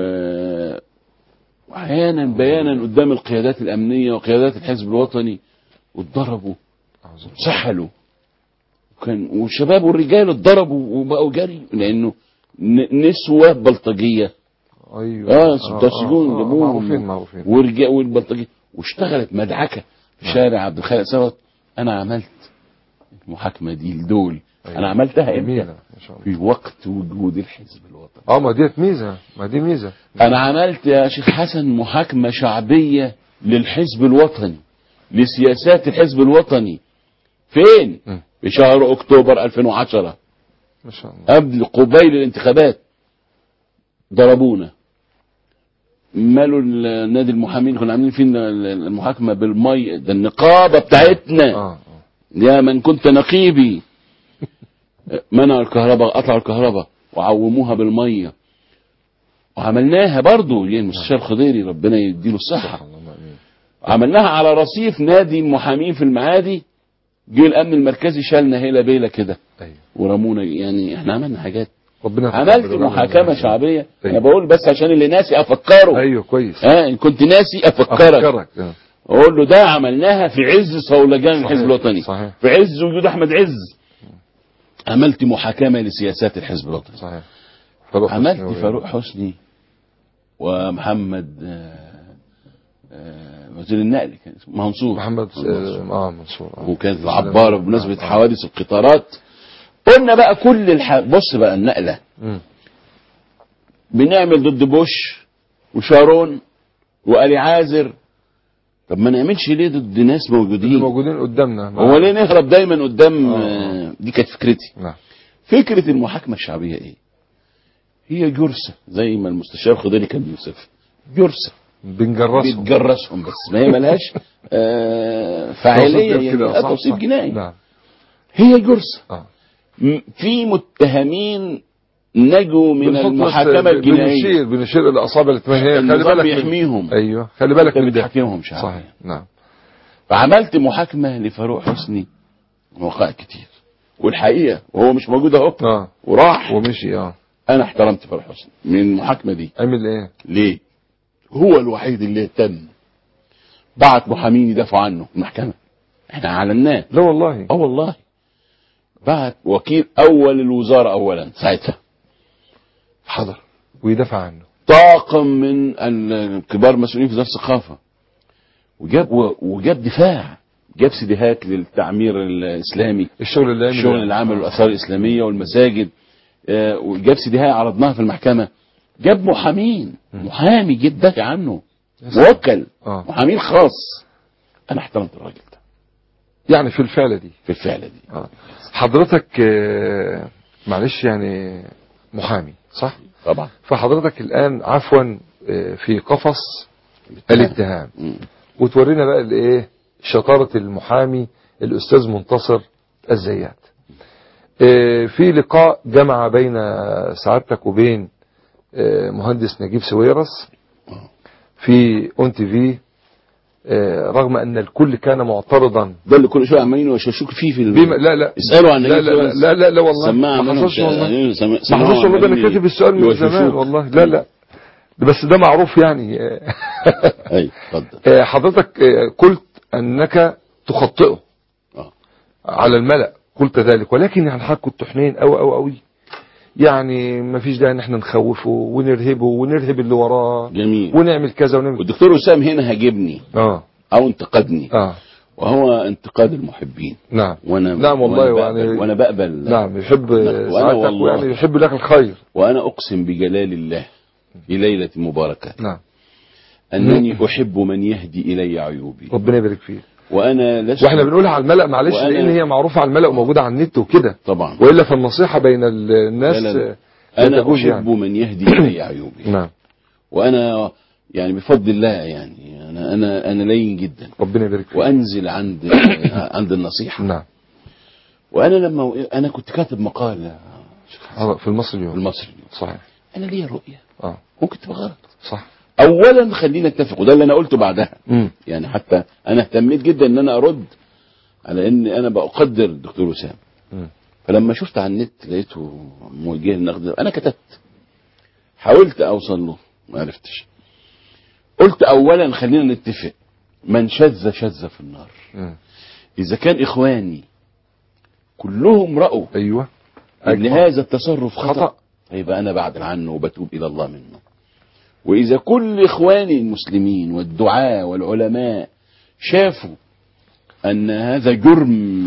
واحيانا بيانا قدام القيادات الامنيه وقيادات الحزب الوطني واتضربوا أعوذ بالله. سحلوا وكان والشباب والرجال اتضربوا وبقوا جري لانه ن- نسوه بلطجيه ايوه اه بتوع السجون آه، جابوهم معروفين معروفين ورجال والبلطجيه واشتغلت مدعكه في شارع عبد الخالق ثروت انا عملت المحاكمه دي لدول أيوة. انا عملتها امتى؟ جميلة ما شاء الله في وقت وجود الحزب الوطني اه ما ديت ميزه ما دي ميزه انا عملت يا شيخ حسن محاكمه شعبيه للحزب الوطني لسياسات الحزب الوطني فين م. في شهر اكتوبر 2010 ما شاء الله قبل قبيل الانتخابات ضربونا مالوا ال- نادي المحامين كنا عاملين فيه ال- المحاكمه بالمي ده النقابه بتاعتنا اه اه يا من كنت نقيبي منعوا الكهرباء قطعوا الكهرباء وعوموها بالميه وعملناها برضو يعني المستشار خضيري ربنا يديله الصحه اللهم امين عملناها على رصيف نادي المحامين في المعادي جه الامن المركزي شالنا هيلا بيلا كده ايوه ورمونا يعني احنا عملنا حاجات ربنا عملت يتقبل منك. محاكمه شعبيه انا أيوة. بقول بس عشان اللي ناسي افكره ايوه كويس ها ان كنت ناسي افكرك افكرك آه. اقول له ده عملناها في عز صولجان صحيح. الحزب الوطني صحيح في عز وجود احمد عز عملت محاكمه لسياسات الحزب الوطني صحيح فاروق عملت حسني و- فاروق حسني ومحمد آه، آه، وزير النقل كان اسمه منصور محمد منصور. اه منصور آه. وكانت العبارة بمناسبة آه. حوادث القطارات قلنا بقى كل الح... بص بقى النقلة مم. بنعمل ضد بوش وشارون وآل عازر طب ما نعملش ليه ضد ناس اللي موجودين موجودين قدامنا هو ليه نهرب دايما قدام آه. آه، دي كانت فكرتي نعم فكرة المحاكمة الشعبية ايه هي جرسة زي ما المستشار خضيري كان بيوصف جرسة بنجرسهم بتجرسهم بس ما هي ملهاش آه فاعلية توصيف يعني كده، آه، صح، توصيف صح. جنائي نعم هي جرسة اه م- في متهمين نجوا من بنحط بس- المحاكمة الجنائية بنشير بنشير الاصابع الثمانية خلي النظام بالك من- بيحميهم ايوه خلي بالك انت من ده بتحاكمهم شعبيا صحيح نعم فعملت محاكمة لفاروق حسني وقائع كتير والحقيقة وهو مش موجود اهو اه وراح ومشي اه انا احترمت فاروق حسني من المحاكمة دي عمل ايه ليه هو الوحيد اللي اهتم بعت محامين يدافعوا عنه في المحكمة احنا اعلناه لا والله اه والله بعت وكيل اول الوزارة اولا ساعتها حضر ويدافع عنه طاقم من الكبار المسؤولين في وزاره الثقافه وجاب و- وجاب دفاع جاب سيديهات للتعمير الاسلامي الشغل اللي عمله الشغل اللي عمله الاثار الاسلاميه والمساجد آه، وجاب سيديهات عرضناها في المحكمه جاب محامين محامي جه دافع عنه موكل اه محامين خاص انا احترمت الراجل ده يعني في الفعلة دي في الفعله دي آه. حضرتك آه، معلش يعني محامي صح طبعا فحضرتك الآن عفوا آه، في قفص الاتهام مم. وتورينا بقى الايه شطارة المحامي الأستاذ منتصر الزيات آه، في لقاء جمع بين سعادتك وبين آه، مهندس نجيب سويرس في اون تي في آه، رغم ان الكل كان معترضا ده اللي كل شويه عمالين يشكشوك فيه في ال- بما لا لا اسالوا عن لا نجيب لا لا, سويرس. لا, لا, لا والله سماعة ما منهم حصلش والله يعني سم- ما سماعة حصلش والله ده انا عمالين كاتب السؤال من يوشوشوك. زمان والله لا لا بس ده معروف يعني اي اتفضل آه، حضرتك آه، قلت انك تخطئه اه على الملأ قلت ذلك ولكن يعني حضرتك كنت حنين أوي أوي أوي يعني ما فيش داعي ان احنا نخوفه ونرهبه ونرهب اللي وراه جميل ونعمل كذا ونعمل والدكتور وسام هنا هاجمني اه او انتقدني اه وهو انتقاد المحبين نعم وانا نعم والله وانا بقبل, يعني- وانا بقبل نعم يحب وأنا سعادتك والله- ويعني يحب لك الخير وانا اقسم بجلال الله في ليله مباركه نعم انني احب من يهدي الي عيوبي ربنا يبارك فيك وانا لست واحنا بنقولها على الملأ معلش وأنا- لان هي معروفه على الملأ وموجوده على النت وكده طبعا والا فالنصيحه بين ال- الناس لا، لا، لا. آه، لا انا تجوز احب يعني من يهدي الي عيوبي نعم وانا يعني بفضل الله يعني انا انا انا لين جدا ربنا يبارك فيك وانزل عند عند النصيحه نعم وانا لما انا كنت كاتب مقال يا شيخ حسن آه، في المصري في اليوم المصري صحيح انا ليا رؤيه اه ممكن تبقى غلط صح اولا خلينا نتفق وده اللي انا قلته بعدها امم يعني حتى انا اهتميت جدا ان انا ارد على ان انا بقدر الدكتور وسام مم. فلما شفت على النت لقيته موجه النقد انا كتبت حاولت اوصل له ما عرفتش قلت اولا خلينا نتفق من شذ شذ في النار مم. اذا كان اخواني كلهم راوا ايوه ان أجمع. هذا التصرف خطا خطأ. يبقى انا بعدل عنه وبتوب الى الله منه واذا كل اخواني المسلمين والدعاة والعلماء شافوا ان هذا جرم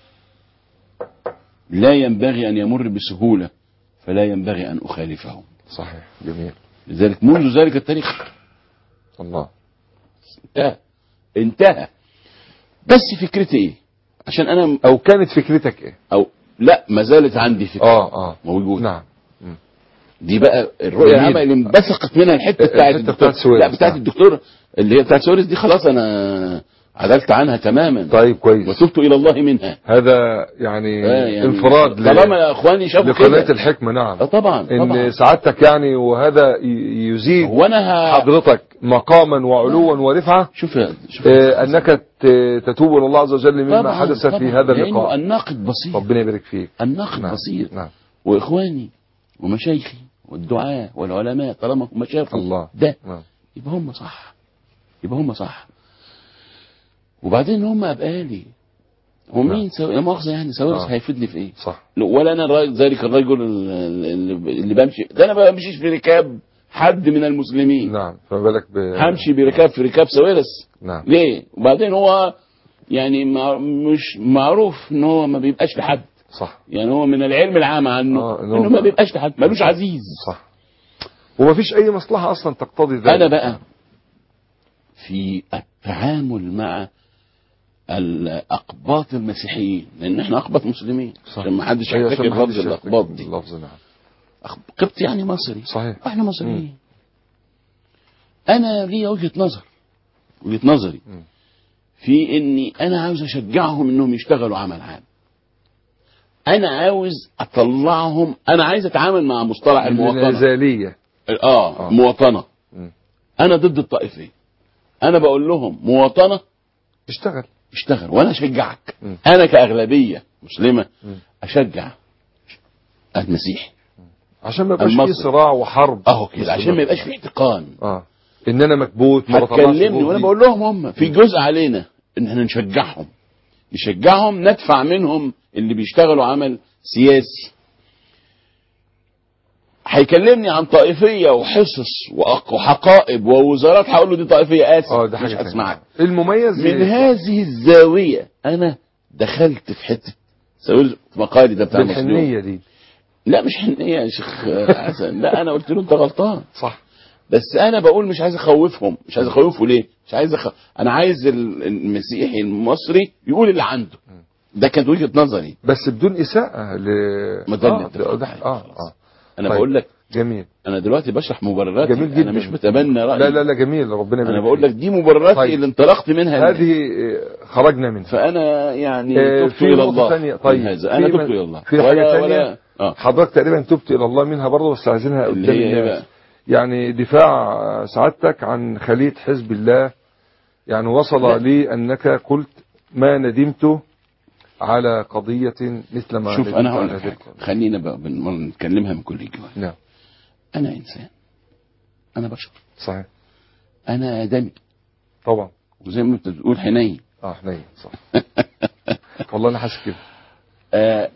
لا ينبغي ان يمر بسهولة فلا ينبغي ان اخالفه صحيح جميل لذلك منذ ذلك التاريخ الله انتهى انتهى بس فكرتي ايه عشان انا او كانت فكرتك ايه او لا ما زالت عندي فكرة اه اه موجودة نعم دي بقى الرؤيه جميل. العامه اللي انبثقت منها الحته بتاعت الحتة الدكتور بتاعت سويرس. لا بتاعت نعم. الدكتور اللي هي بتاعت سويرس دي خلاص انا عدلت عنها تماما طيب كويس وتبت الى الله منها هذا يعني, آه يعني انفراد ل- طالما يا اخواني شافوا لقناة كده الحكمة نعم آه طبعا ان طبعا سعادتك يعني وهذا ي- يزيد هو انا ه... حضرتك مقاما وعلوا ورفعة شوف يا شوف يا آه، انك ت- تتوب الى الله عز وجل مما طبعاً، حدث في طبعاً. هذا لأنه اللقاء الناقد بسيط ربنا يبارك فيك الناقد نعم بسيط نعم واخواني ومشايخي والدعاة والعلماء طالما هم شافوا الله ده نعم يبقى هم صح يبقى هم صح وبعدين هم ابقالي هو نعم. مين سو... لا مؤاخذه يعني سوارس آه. هيفيدني في ايه؟ صح ولا انا الراجل- ذلك الرجل اللي, اللي بمشي ده انا ما بمشيش في ركاب حد من المسلمين نعم فما بالك ب... همشي بركاب في ركاب سوارس نعم ليه؟ وبعدين هو يعني مع... مش معروف ان هو ما بيبقاش لحد صح يعني هو من العلم العام عنه آه، إن هو انه ما بيبقاش لحد ملوش عزيز صح وما فيش اي مصلحة اصلا تقتضي ذلك انا بقى في التعامل مع الاقباط المسيحيين لان احنا اقباط مسلمين صح. عشان ما حدش أيوة، يحتكر عشان ما لفظ حدش الاقباط يفتكر دي اللفظ نعم أخ- قبط يعني مصري صحيح احنا مصريين انا لي وجهه نظر وجهه نظري مم. في اني انا عاوز اشجعهم انهم يشتغلوا عمل عام انا عاوز اطلعهم انا عايز اتعامل مع مصطلح المواطنه النزالية اه آه. مواطنه مم. انا ضد الطائفيه انا بقول لهم مواطنه اشتغل اشتغل وانا اشجعك مم. انا كاغلبيه مسلمه مم. اشجع المسيحي عشان ما يبقاش في المصري. صراع وحرب اهو كده عشان ما يبقاش في احتقان اه ان انا مكبوت ما بطلعش هتكلمني جهدي. وانا بقول لهم هم في جزء علينا ان احنا نشجعهم نشجعهم ندفع منهم اللي بيشتغلوا عمل سياسي هيكلمني عن طائفيه وحصص وأق- وحقائب ووزارات هقول له دي طائفيه اسف اه ده مش حاجة تانية. هسمعك المميز من هذه الزاويه انا دخلت في حته سأقول في مقالي ده بتاع مسلوق. بالحنية دي لا مش حنيه يا شيخ حسن لا انا قلت له انت غلطان صح بس انا بقول مش عايز اخوفهم مش عايز اخوفه ليه مش عايز أخ... انا عايز ال- المسيحي المصري يقول اللي عنده ده كانت وجهه نظري بس بدون إساءة ل ما ده اللي آه اتفقنا ده- عليه آه خلاص. آه انا طيب. بقول لك جميل انا دلوقتي بشرح مبرراتي جميل جدا. انا مش بتبنى رايي لا لا لا جميل ربنا انا يبارك بقول فيك. لك دي مبرراتي طيب. اللي انطلقت منها هذه آه، خرجنا منها فانا يعني آه، تبت في الى نقطة الله ثانية. طيب. من هذا في انا من- تبت الى الله في حاجة ولا ثانية؟ ولا اه حضرتك تقريبا تبت الى الله منها برضه بس عايزينها اللي قدام هي ايه الناس بقى يعني دفاع آه، سعادتك عن خلية حزب الله يعني وصل لا. لي انك قلت ما ندمت على قضية مثل ما شوف ندمت انا هقول على لك حاجه ذلك. خلينا بقى بن- نتكلمها من كل جوانب نعم انا انسان انا بشر صحيح انا ادمي طبعا وزي ما انت بتقول حنين اه حنين صح والله انا حاسس كده آه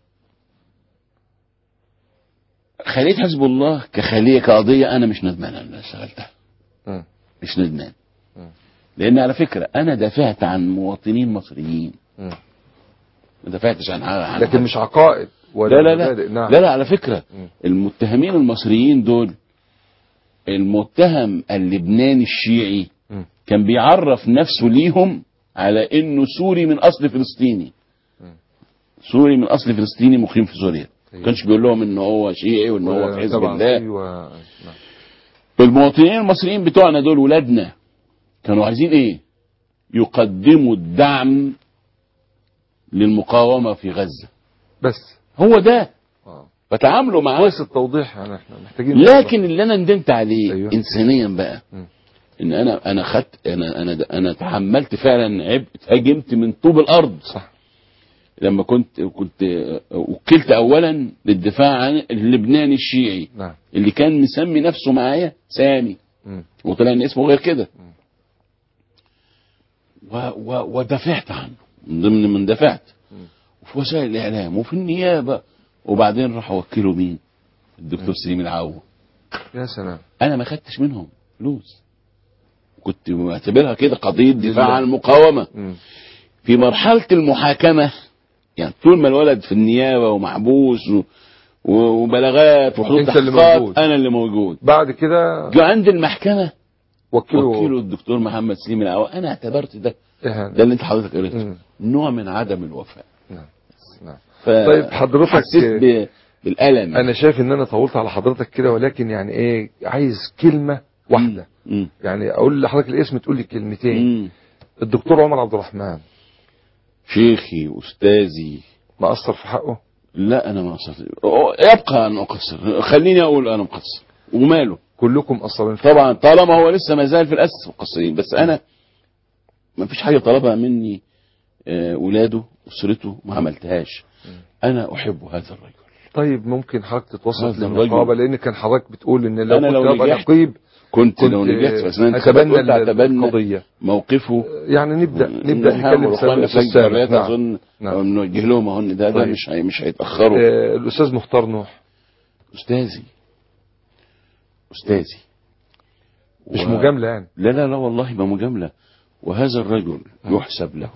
خلية حزب الله كخلية كقضية أنا مش ندمان أنا اشتغلتها مم. مش ندمان مم. لأن على فكرة أنا دافعت عن مواطنين مصريين مم. ما دافعتش عن عن لكن مش عقائد ولا لا لا لا مبادئ. نعم لا لا على فكرة مم. المتهمين المصريين دول المتهم اللبناني الشيعي مم. كان بيعرف نفسه ليهم على انه سوري من اصل فلسطيني مم. سوري من اصل فلسطيني مقيم في سوريا ما أيوة. كانش بيقول لهم ان هو شيعي وان هو في حزب طبعا الله ايوه نعم. المواطنين المصريين بتوعنا دول ولادنا كانوا عايزين ايه يقدموا الدعم للمقاومة في غزة بس هو ده اه فتعاملوا معاه كويس التوضيح يعني احنا محتاجين لكن اللي انا ندمت عليه أيوة. أيوة. انسانيا بقى مم. ان انا انا خدت انا انا انا تحملت فعلا عبء اتهاجمت من طوب الارض صح لما كنت كنت وكلت اولا للدفاع عن اللبناني الشيعي نعم اللي كان مسمي نفسه معايا سامي مم. وطلع ان اسمه غير كده و و ودافعت عنه من ضمن من دفعت مم. وفي وسائل الاعلام وفي النيابه وبعدين راح وكلوا مين؟ الدكتور سليم العو يا سلام انا ما خدتش منهم فلوس كنت معتبرها كده قضيه دفاع لله. عن المقاومه مم. في مرحله المحاكمه يعني طول ما الولد في النيابه ومحبوس و و- وبلاغات وحضور أنت اللي تحقيقات موجود. انا اللي موجود بعد كده جه عند المحكمه وكلوا وكيله الدكتور محمد سليم العو انا اعتبرت ده إهانة. ده اللي انت حضرتك قريته مم. نوع من عدم الوفاء نعم نعم ف... طيب حضرتك- حسيت ب... بالالم انا شايف ان انا طولت على حضرتك كده ولكن يعني ايه عايز كلمة واحدة مم. يعني اقول لحضرتك الاسم تقول لي كلمتين مم. الدكتور عمر عبد الرحمن شيخي استاذي ما اثر في حقه لا انا ما قصرت يبقى ان اقصر خليني اقول انا مقصر وماله كلكم قصرين في طبعا طالما هو لسه ما زال في الاساس مقصرين بس انا ما فيش حاجه طلبها مني آه، ولاده اسرته ما عملتهاش انا احب هذا الرجل طيب ممكن حضرتك تتوسط هذا للنقابة الرجل. لان كان حضرتك بتقول ان لو أنا كنت لو ابقى نجحت نقيب كنت, كنت لو نجحت في اثناء اتبنى الانتخابات قلت اتبنى القضية موقفه يعني نبدا نبدا نحاول نتكلم اخواننا سوا في أستاذ سامح. الجمعيات نعم. اظن نعم. أو نوجه لهم اهو إن ده ده طيب. مش هي مش هيتاخروا آه، الاستاذ مختار نوح استاذي استاذي مش و- مجامله يعني لا لا لا والله ما مجاملة وهذا الرجل يحسب له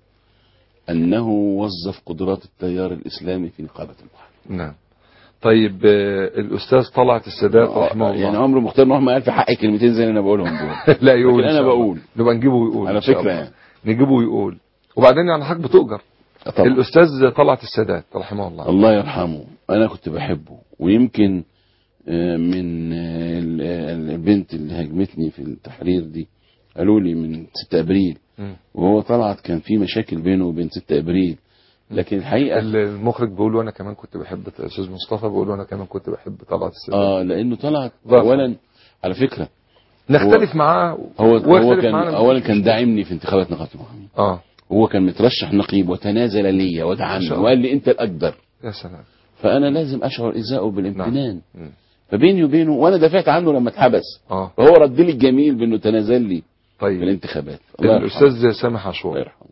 أنه وظف قدرات التيار الإسلامي في نقابة المحامين نعم طيب آه، الاستاذ طلعت السادات رحمه الله يعني عمرو مختار نوح ما قال في حقي كلمتين زي اللي أنا بقولهم دول لا يقول لكن إن أنا شاء الله. بقول. نبقى نجيبه ويقول على إن شاء فكرة الله. يعني. نجيبه ويقول وبعدين يعني حضرتك بتؤجر طبعا الاستاذ طلعت السادات رحمه الله الله يرحمه أنا كنت بحبه ويمكن آه، من آه، ال- آه، البنت اللي هاجمتني في التحرير دي قالوا لي من 6 أبريل مم. وهو طلعت كان في مشاكل بينه وبين 6 أبريل لكن الحقيقة المخرج بيقول وانا كمان كنت بحب الاستاذ مصطفى بيقول وانا كمان كنت بحب طلعت السادات اه لانه طلعت ضعف. اولا على فكره نختلف معاه هو هو ويختلف كان معانا مفيش اولا كان مشكلة. داعمني في انتخابات نقابه المحامين اه هو كان مترشح نقيب وتنازل لي ما ودعمني شاء الله. وقال لي انت الاقدر يا سلام فانا لازم اشعر ازاءه بالامتنان مم. فبيني وبينه وانا دافعت عنه لما اتحبس اه فهو رد لي الجميل بانه تنازل لي في طيب الانتخابات الله يرحمه. الاستاذ سامح الله عاشور يرحمه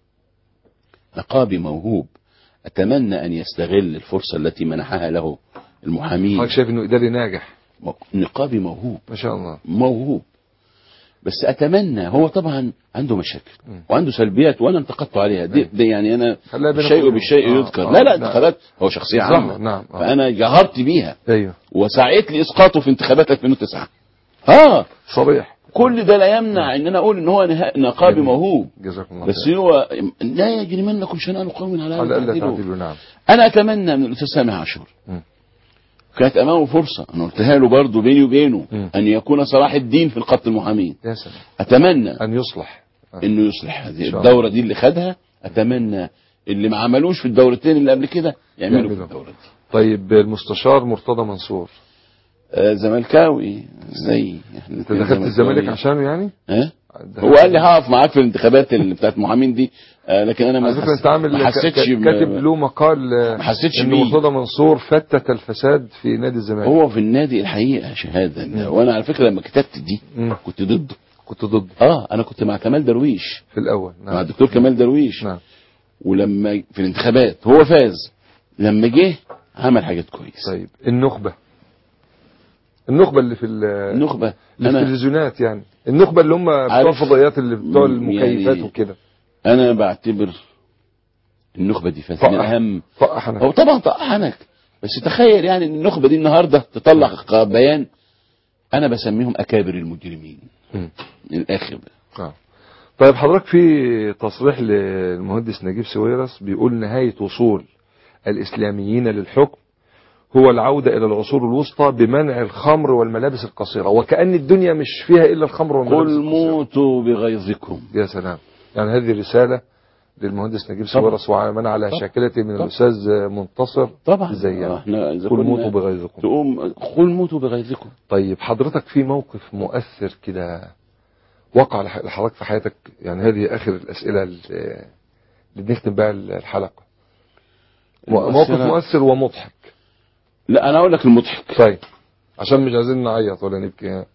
نقابي موهوب اتمنى ان يستغل الفرصه التي منحها له المحامين حضرتك شايف انه اداري ناجح مو- نقابي موهوب ما شاء الله موهوب بس اتمنى هو طبعا عنده مشاكل مم. وعنده سلبيات وانا انتقدته عليها دي, دي يعني انا خليها بينك الشيء وبينه. بالشيء آه، يذكر آه، لا لا لا. انتخابات هو شخصيه صح، عامه نعم، آه. فانا جهرت بيها ايوه وسعيت لاسقاطه في انتخابات 2009 اه صريح كل ده لا يمنع ان انا اقول ان هو نه- نقابي جميل. موهوب جزاكم الله بس خير هو لا يجرمنكم شنآن قوم على على أن الا تعدلوا تعديله نعم انا اتمنى من الاستاذ سامح عاشور مم. كانت امامه فرصه انا قلتها له برضه بيني وبينه مم. ان يكون صلاح الدين في الخط المحامين يا سلام اتمنى ان يصلح انه يصلح هذه شاء الله. الدوره دي اللي خدها اتمنى اللي ما عملوش في الدورتين اللي قبل كده يعملوا في يعملوا. الدوره دي طيب المستشار مرتضى منصور آه زملكاوي زي احنا انت دخلت الزمالك عشانه يعني؟ ها دخلت- هو قال لي هقف معاك في الانتخابات اللي بتاعت المحامين دي آه لكن انا ما على فكره حس- انت عامل ما حسيتش ك- ب- كاتب له مقال آه، ما حسيتش ان بيه. مرتضى منصور فتت الفساد في نادي الزمالك هو في النادي الحقيقه شهاده وانا على فكره لما كتبت دي مم. كنت ضده كنت ضد اه انا كنت مع كمال درويش في الاول مع نعم الدكتور كمال درويش نعم ولما في الانتخابات هو فاز لما جه عمل حاجات كويس طيب النخبه النخبه اللي في ال- النخبه اللي في انا التلفزيونات يعني النخبه اللي هم بتوع عارف- الفضائيات اللي بتوع مم، المكيفات يعني- وكده انا بعتبر النخبه دي فاز من طقح. اهم طقح انا هو طبعا طقحنك بس تخيل يعني ان النخبه دي النهارده تطلع ق- بيان انا بسميهم اكابر المجرمين مم. من الاخر بقى. آه. طيب حضرتك في تصريح للمهندس نجيب سويرس بيقول نهاية وصول الإسلاميين للحكم هو العودة إلى العصور الوسطى بمنع الخمر والملابس القصيرة وكأن الدنيا مش فيها إلا الخمر والملابس قل القصيرة موتوا بغيظكم يا سلام يعني هذه رسالة للمهندس نجيب طبعا. سويرس ومن على طبعا. شاكلته من طبعا. الأستاذ منتصر طبعا زي احنا اذا قل كنا موتوا بغيظكم تقوم قل موتوا بغيظكم طيب حضرتك في موقف مؤثر كده وقع لح- لحضرتك في حياتك يعني هذه آخر الأسئلة اللي اللي بنختم بها الحلقة موقف المؤثرة- مؤثر ومضحك لا انا اقول لك المضحك طيب عشان مش عايزين نعيط ولا نبكي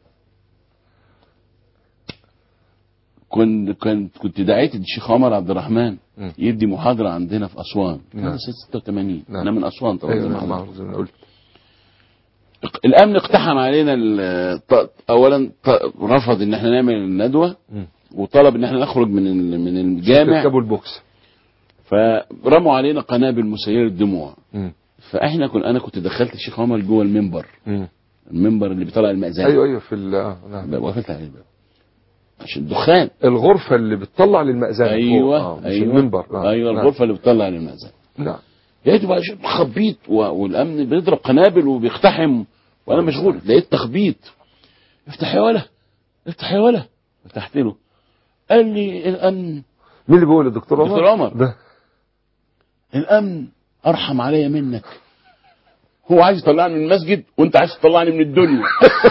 كنت كنت كنت دعيت الشيخ عمر عبد الرحمن مم. يدي محاضره عندنا في اسوان نعم. كان سنه 86 نعم. انا من اسوان طبعا ايوه زي ما نعم حضرتك. معروف زي ما قلت الامن اقتحم علينا ال- ط- اولا ط- رفض ان احنا نعمل الندوه مم. وطلب ان احنا نخرج من ال- من الجامع تركبوا البوكس فرموا علينا قنابل مسيله الدموع مم. فاحنا كن انا كنت دخلت الشيخ عمر جوه المنبر مم. المنبر اللي بيطلع المأذان ايوه ايوه في ال- آه نعم وقفت عليه الباب عشان الدخان الغرفة اللي بتطلع للمأذنة ايوه فوق. آه مش ايوه المنبر آه. ايوه نعم. الغرفه اللي بتطلع للمأذان نعم لقيته بقى شيء خبيط و- والامن بيضرب قنابل وبيقتحم وانا مشغول لقيت تخبيط افتح يا ولا افتح يا ولا فتحت له قال لي الامن مين اللي بيقول الدكتور عمر؟ دكتور عمر. ده الامن ارحم عليا منك هو عايز يطلعني من المسجد وانت عايز تطلعني من الدنيا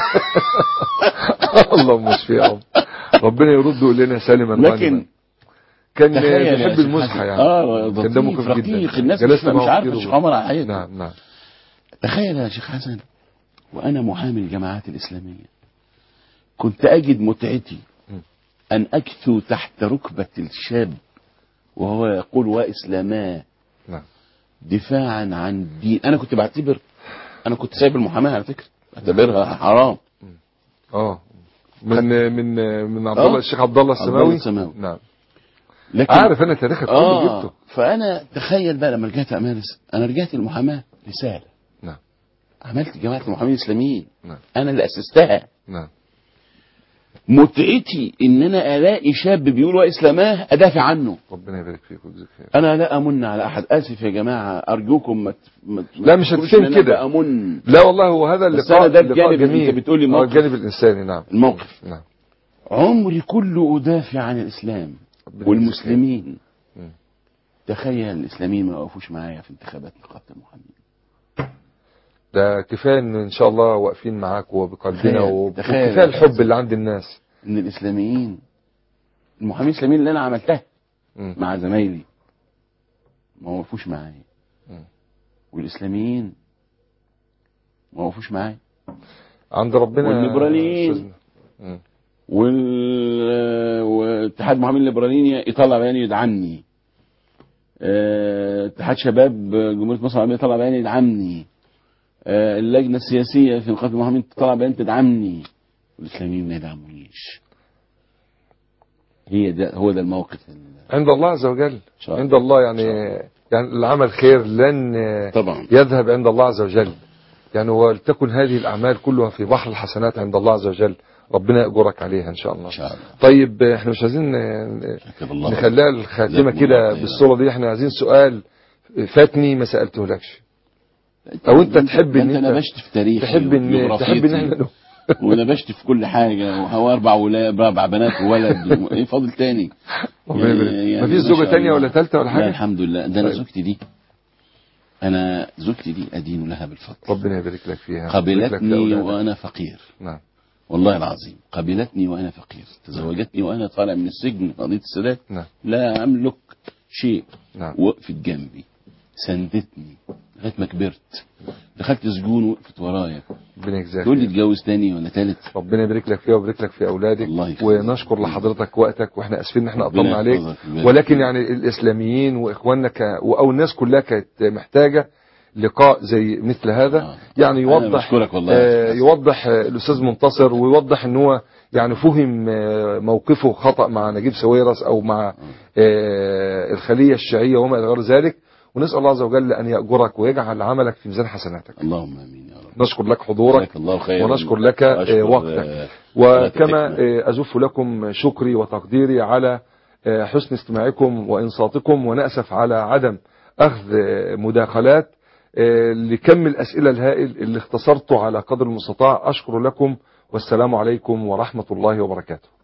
اللهم اشفي يا رب ربنا يرد لنا سالما لكن غانما. كان تخيل يا بيحب شيخ المزحه حسن. يعني اه كان دمه لطيف خفيف رقيق جدا الناس جلسنا مش, مش معه عارفه كتير الشيخ عمر على حياته نعم نعم تخيل يا شيخ حسن وانا محامي الجماعات الاسلاميه كنت اجد متعتي م. ان اكثو تحت ركبه الشاب وهو يقول واسلاما نعم دفاعا عن الدين انا كنت بعتبر انا كنت سايب المحاماه على فكره بعتبرها حرام اه من من من عبد آه. الله الشيخ عبد الله عبد الله السماوي السماوي. نعم لكن عارف انا تاريخك كله اه جبته فانا تخيل بقى لما رجعت امارس انا رجعت المحاماه رساله نعم عملت جماعه المحامين الاسلاميين نعم انا اللي اسستها نعم متعتي ان انا الاقي شاب بيقول واسلاماه ادافع عنه ربنا يبارك فيك ويجزيك خير انا لا امن على احد اسف يا جماعه ارجوكم ما ت- ما ت- لا، مش تقولوش هتسيب إن أنا كده. بامن لا والله هو هذا بس اللقاء أنا ده لقاء الجانب اللي جميل. أنت بتقول لي آه، موقف. الجانب الانساني نعم الموقف نعم عمري كله ادافع عن الاسلام ربنا والمسلمين مم. تخيل الاسلاميين ما وقفوش معايا في انتخابات نقابه المحامين ده كفايه ان ان شاء الله واقفين معاك وبقلبنا تخيل- وب- تخيل. وكفايه الحب اللي عند الناس ان الاسلاميين المحامين الاسلاميين اللي انا عملتها مم. مع زمايلي ما وقفوش معايا مم. والاسلاميين ما وقفوش معايا عند ربنا والليبراليين. أستاذنا. مم. وال واتحاد المحامين الليبراليين يطلع بيان يدعمني آه، اتحاد شباب جمهوريه مصر العربيه يطلع بيان يدعمني آه، اللجنه السياسيه في نقابه المحامين تطلع بيان تدعمني والاسلاميين ما يدعمونيش هي ده هو ده الموقف ال- عند الله عز وجل شاء الله. عند الله يعني شاء يعني العمل خير لن طبعا يذهب عند الله عز وجل يعني ولتكن هذه الأعمال كلها في بحر الحسنات عند الله عز وجل ربنا يأجرك عليها إن شاء الله ان شاء الله طيب احنا مش عايزين آه، شكر الله نخليها الخاتمة جزاكم الله كده خيرا. بالصورة دي احنا عايزين سؤال فاتني ما سألته لكش او انت تحب ان انت انت نبشت في تاريخ تحب ان تحب ان احنا نقول- ونبشت في كل حاجه وهو اربع ولاد اربع بنات وولد ايه فاضل تاني ربنا يبارك. يعني مفيش ما زوجة شاء تانية الله. ولا تالتة ولا حاجة؟ لا الحمد لله ده انا طيب. زوجتي دي انا زوجتي دي ادين لها بالفضل ربنا يبارك لك فيها ويبارك لك في قبلتني أولادك. وانا فقير نعم والله العظيم قبلتني وانا فقير تزوجتني وانا طالع من السجن قضيه السادات نعم لا املك شيء نعم وقفت جنبي سندتني لغايه ما كبرت دخلت سجون وقفت ورايا ربنا يجزاك تقول لي خير. اتجوز تاني ولا تالت ربنا يبارك لك فيها ويبارك لك في اولادك الله يخليك. ونشكر لحضرتك وقتك واحنا اسفين ان احنا ربنا قطعنا عليك يحفظك ويبارك ولكن فيك. يعني الاسلاميين واخواننا ك... او الناس كلها كانت محتاجه لقاء زي مثل هذا آه. يعني أنا يوضح بشكرك والله يا آه أستاذ. يوضح آه، الاستاذ منتصر ويوضح ان هو يعني فهم آه، موقفه خطا مع نجيب ساويرس او مع آه، الخليه الشيعيه وما الى غير ذلك ونسال الله عز وجل ان ياجرك ويجعل عملك في ميزان حسناتك اللهم امين يا رب نشكر لك حضورك جزاك الله خيرا ونشكر لك آه، وأشكر، وقتك آه، وكما قناة الحكمة. آه، أزف لكم شكري وتقديري على آه، حسن استماعكم وإنصاتكم ونأسف على عدم أخذ آه، مداخلات آه، لكم الأسئلة الهائل اللي اختصرته على قدر المستطاع أشكر لكم والسلام عليكم ورحمة الله وبركاته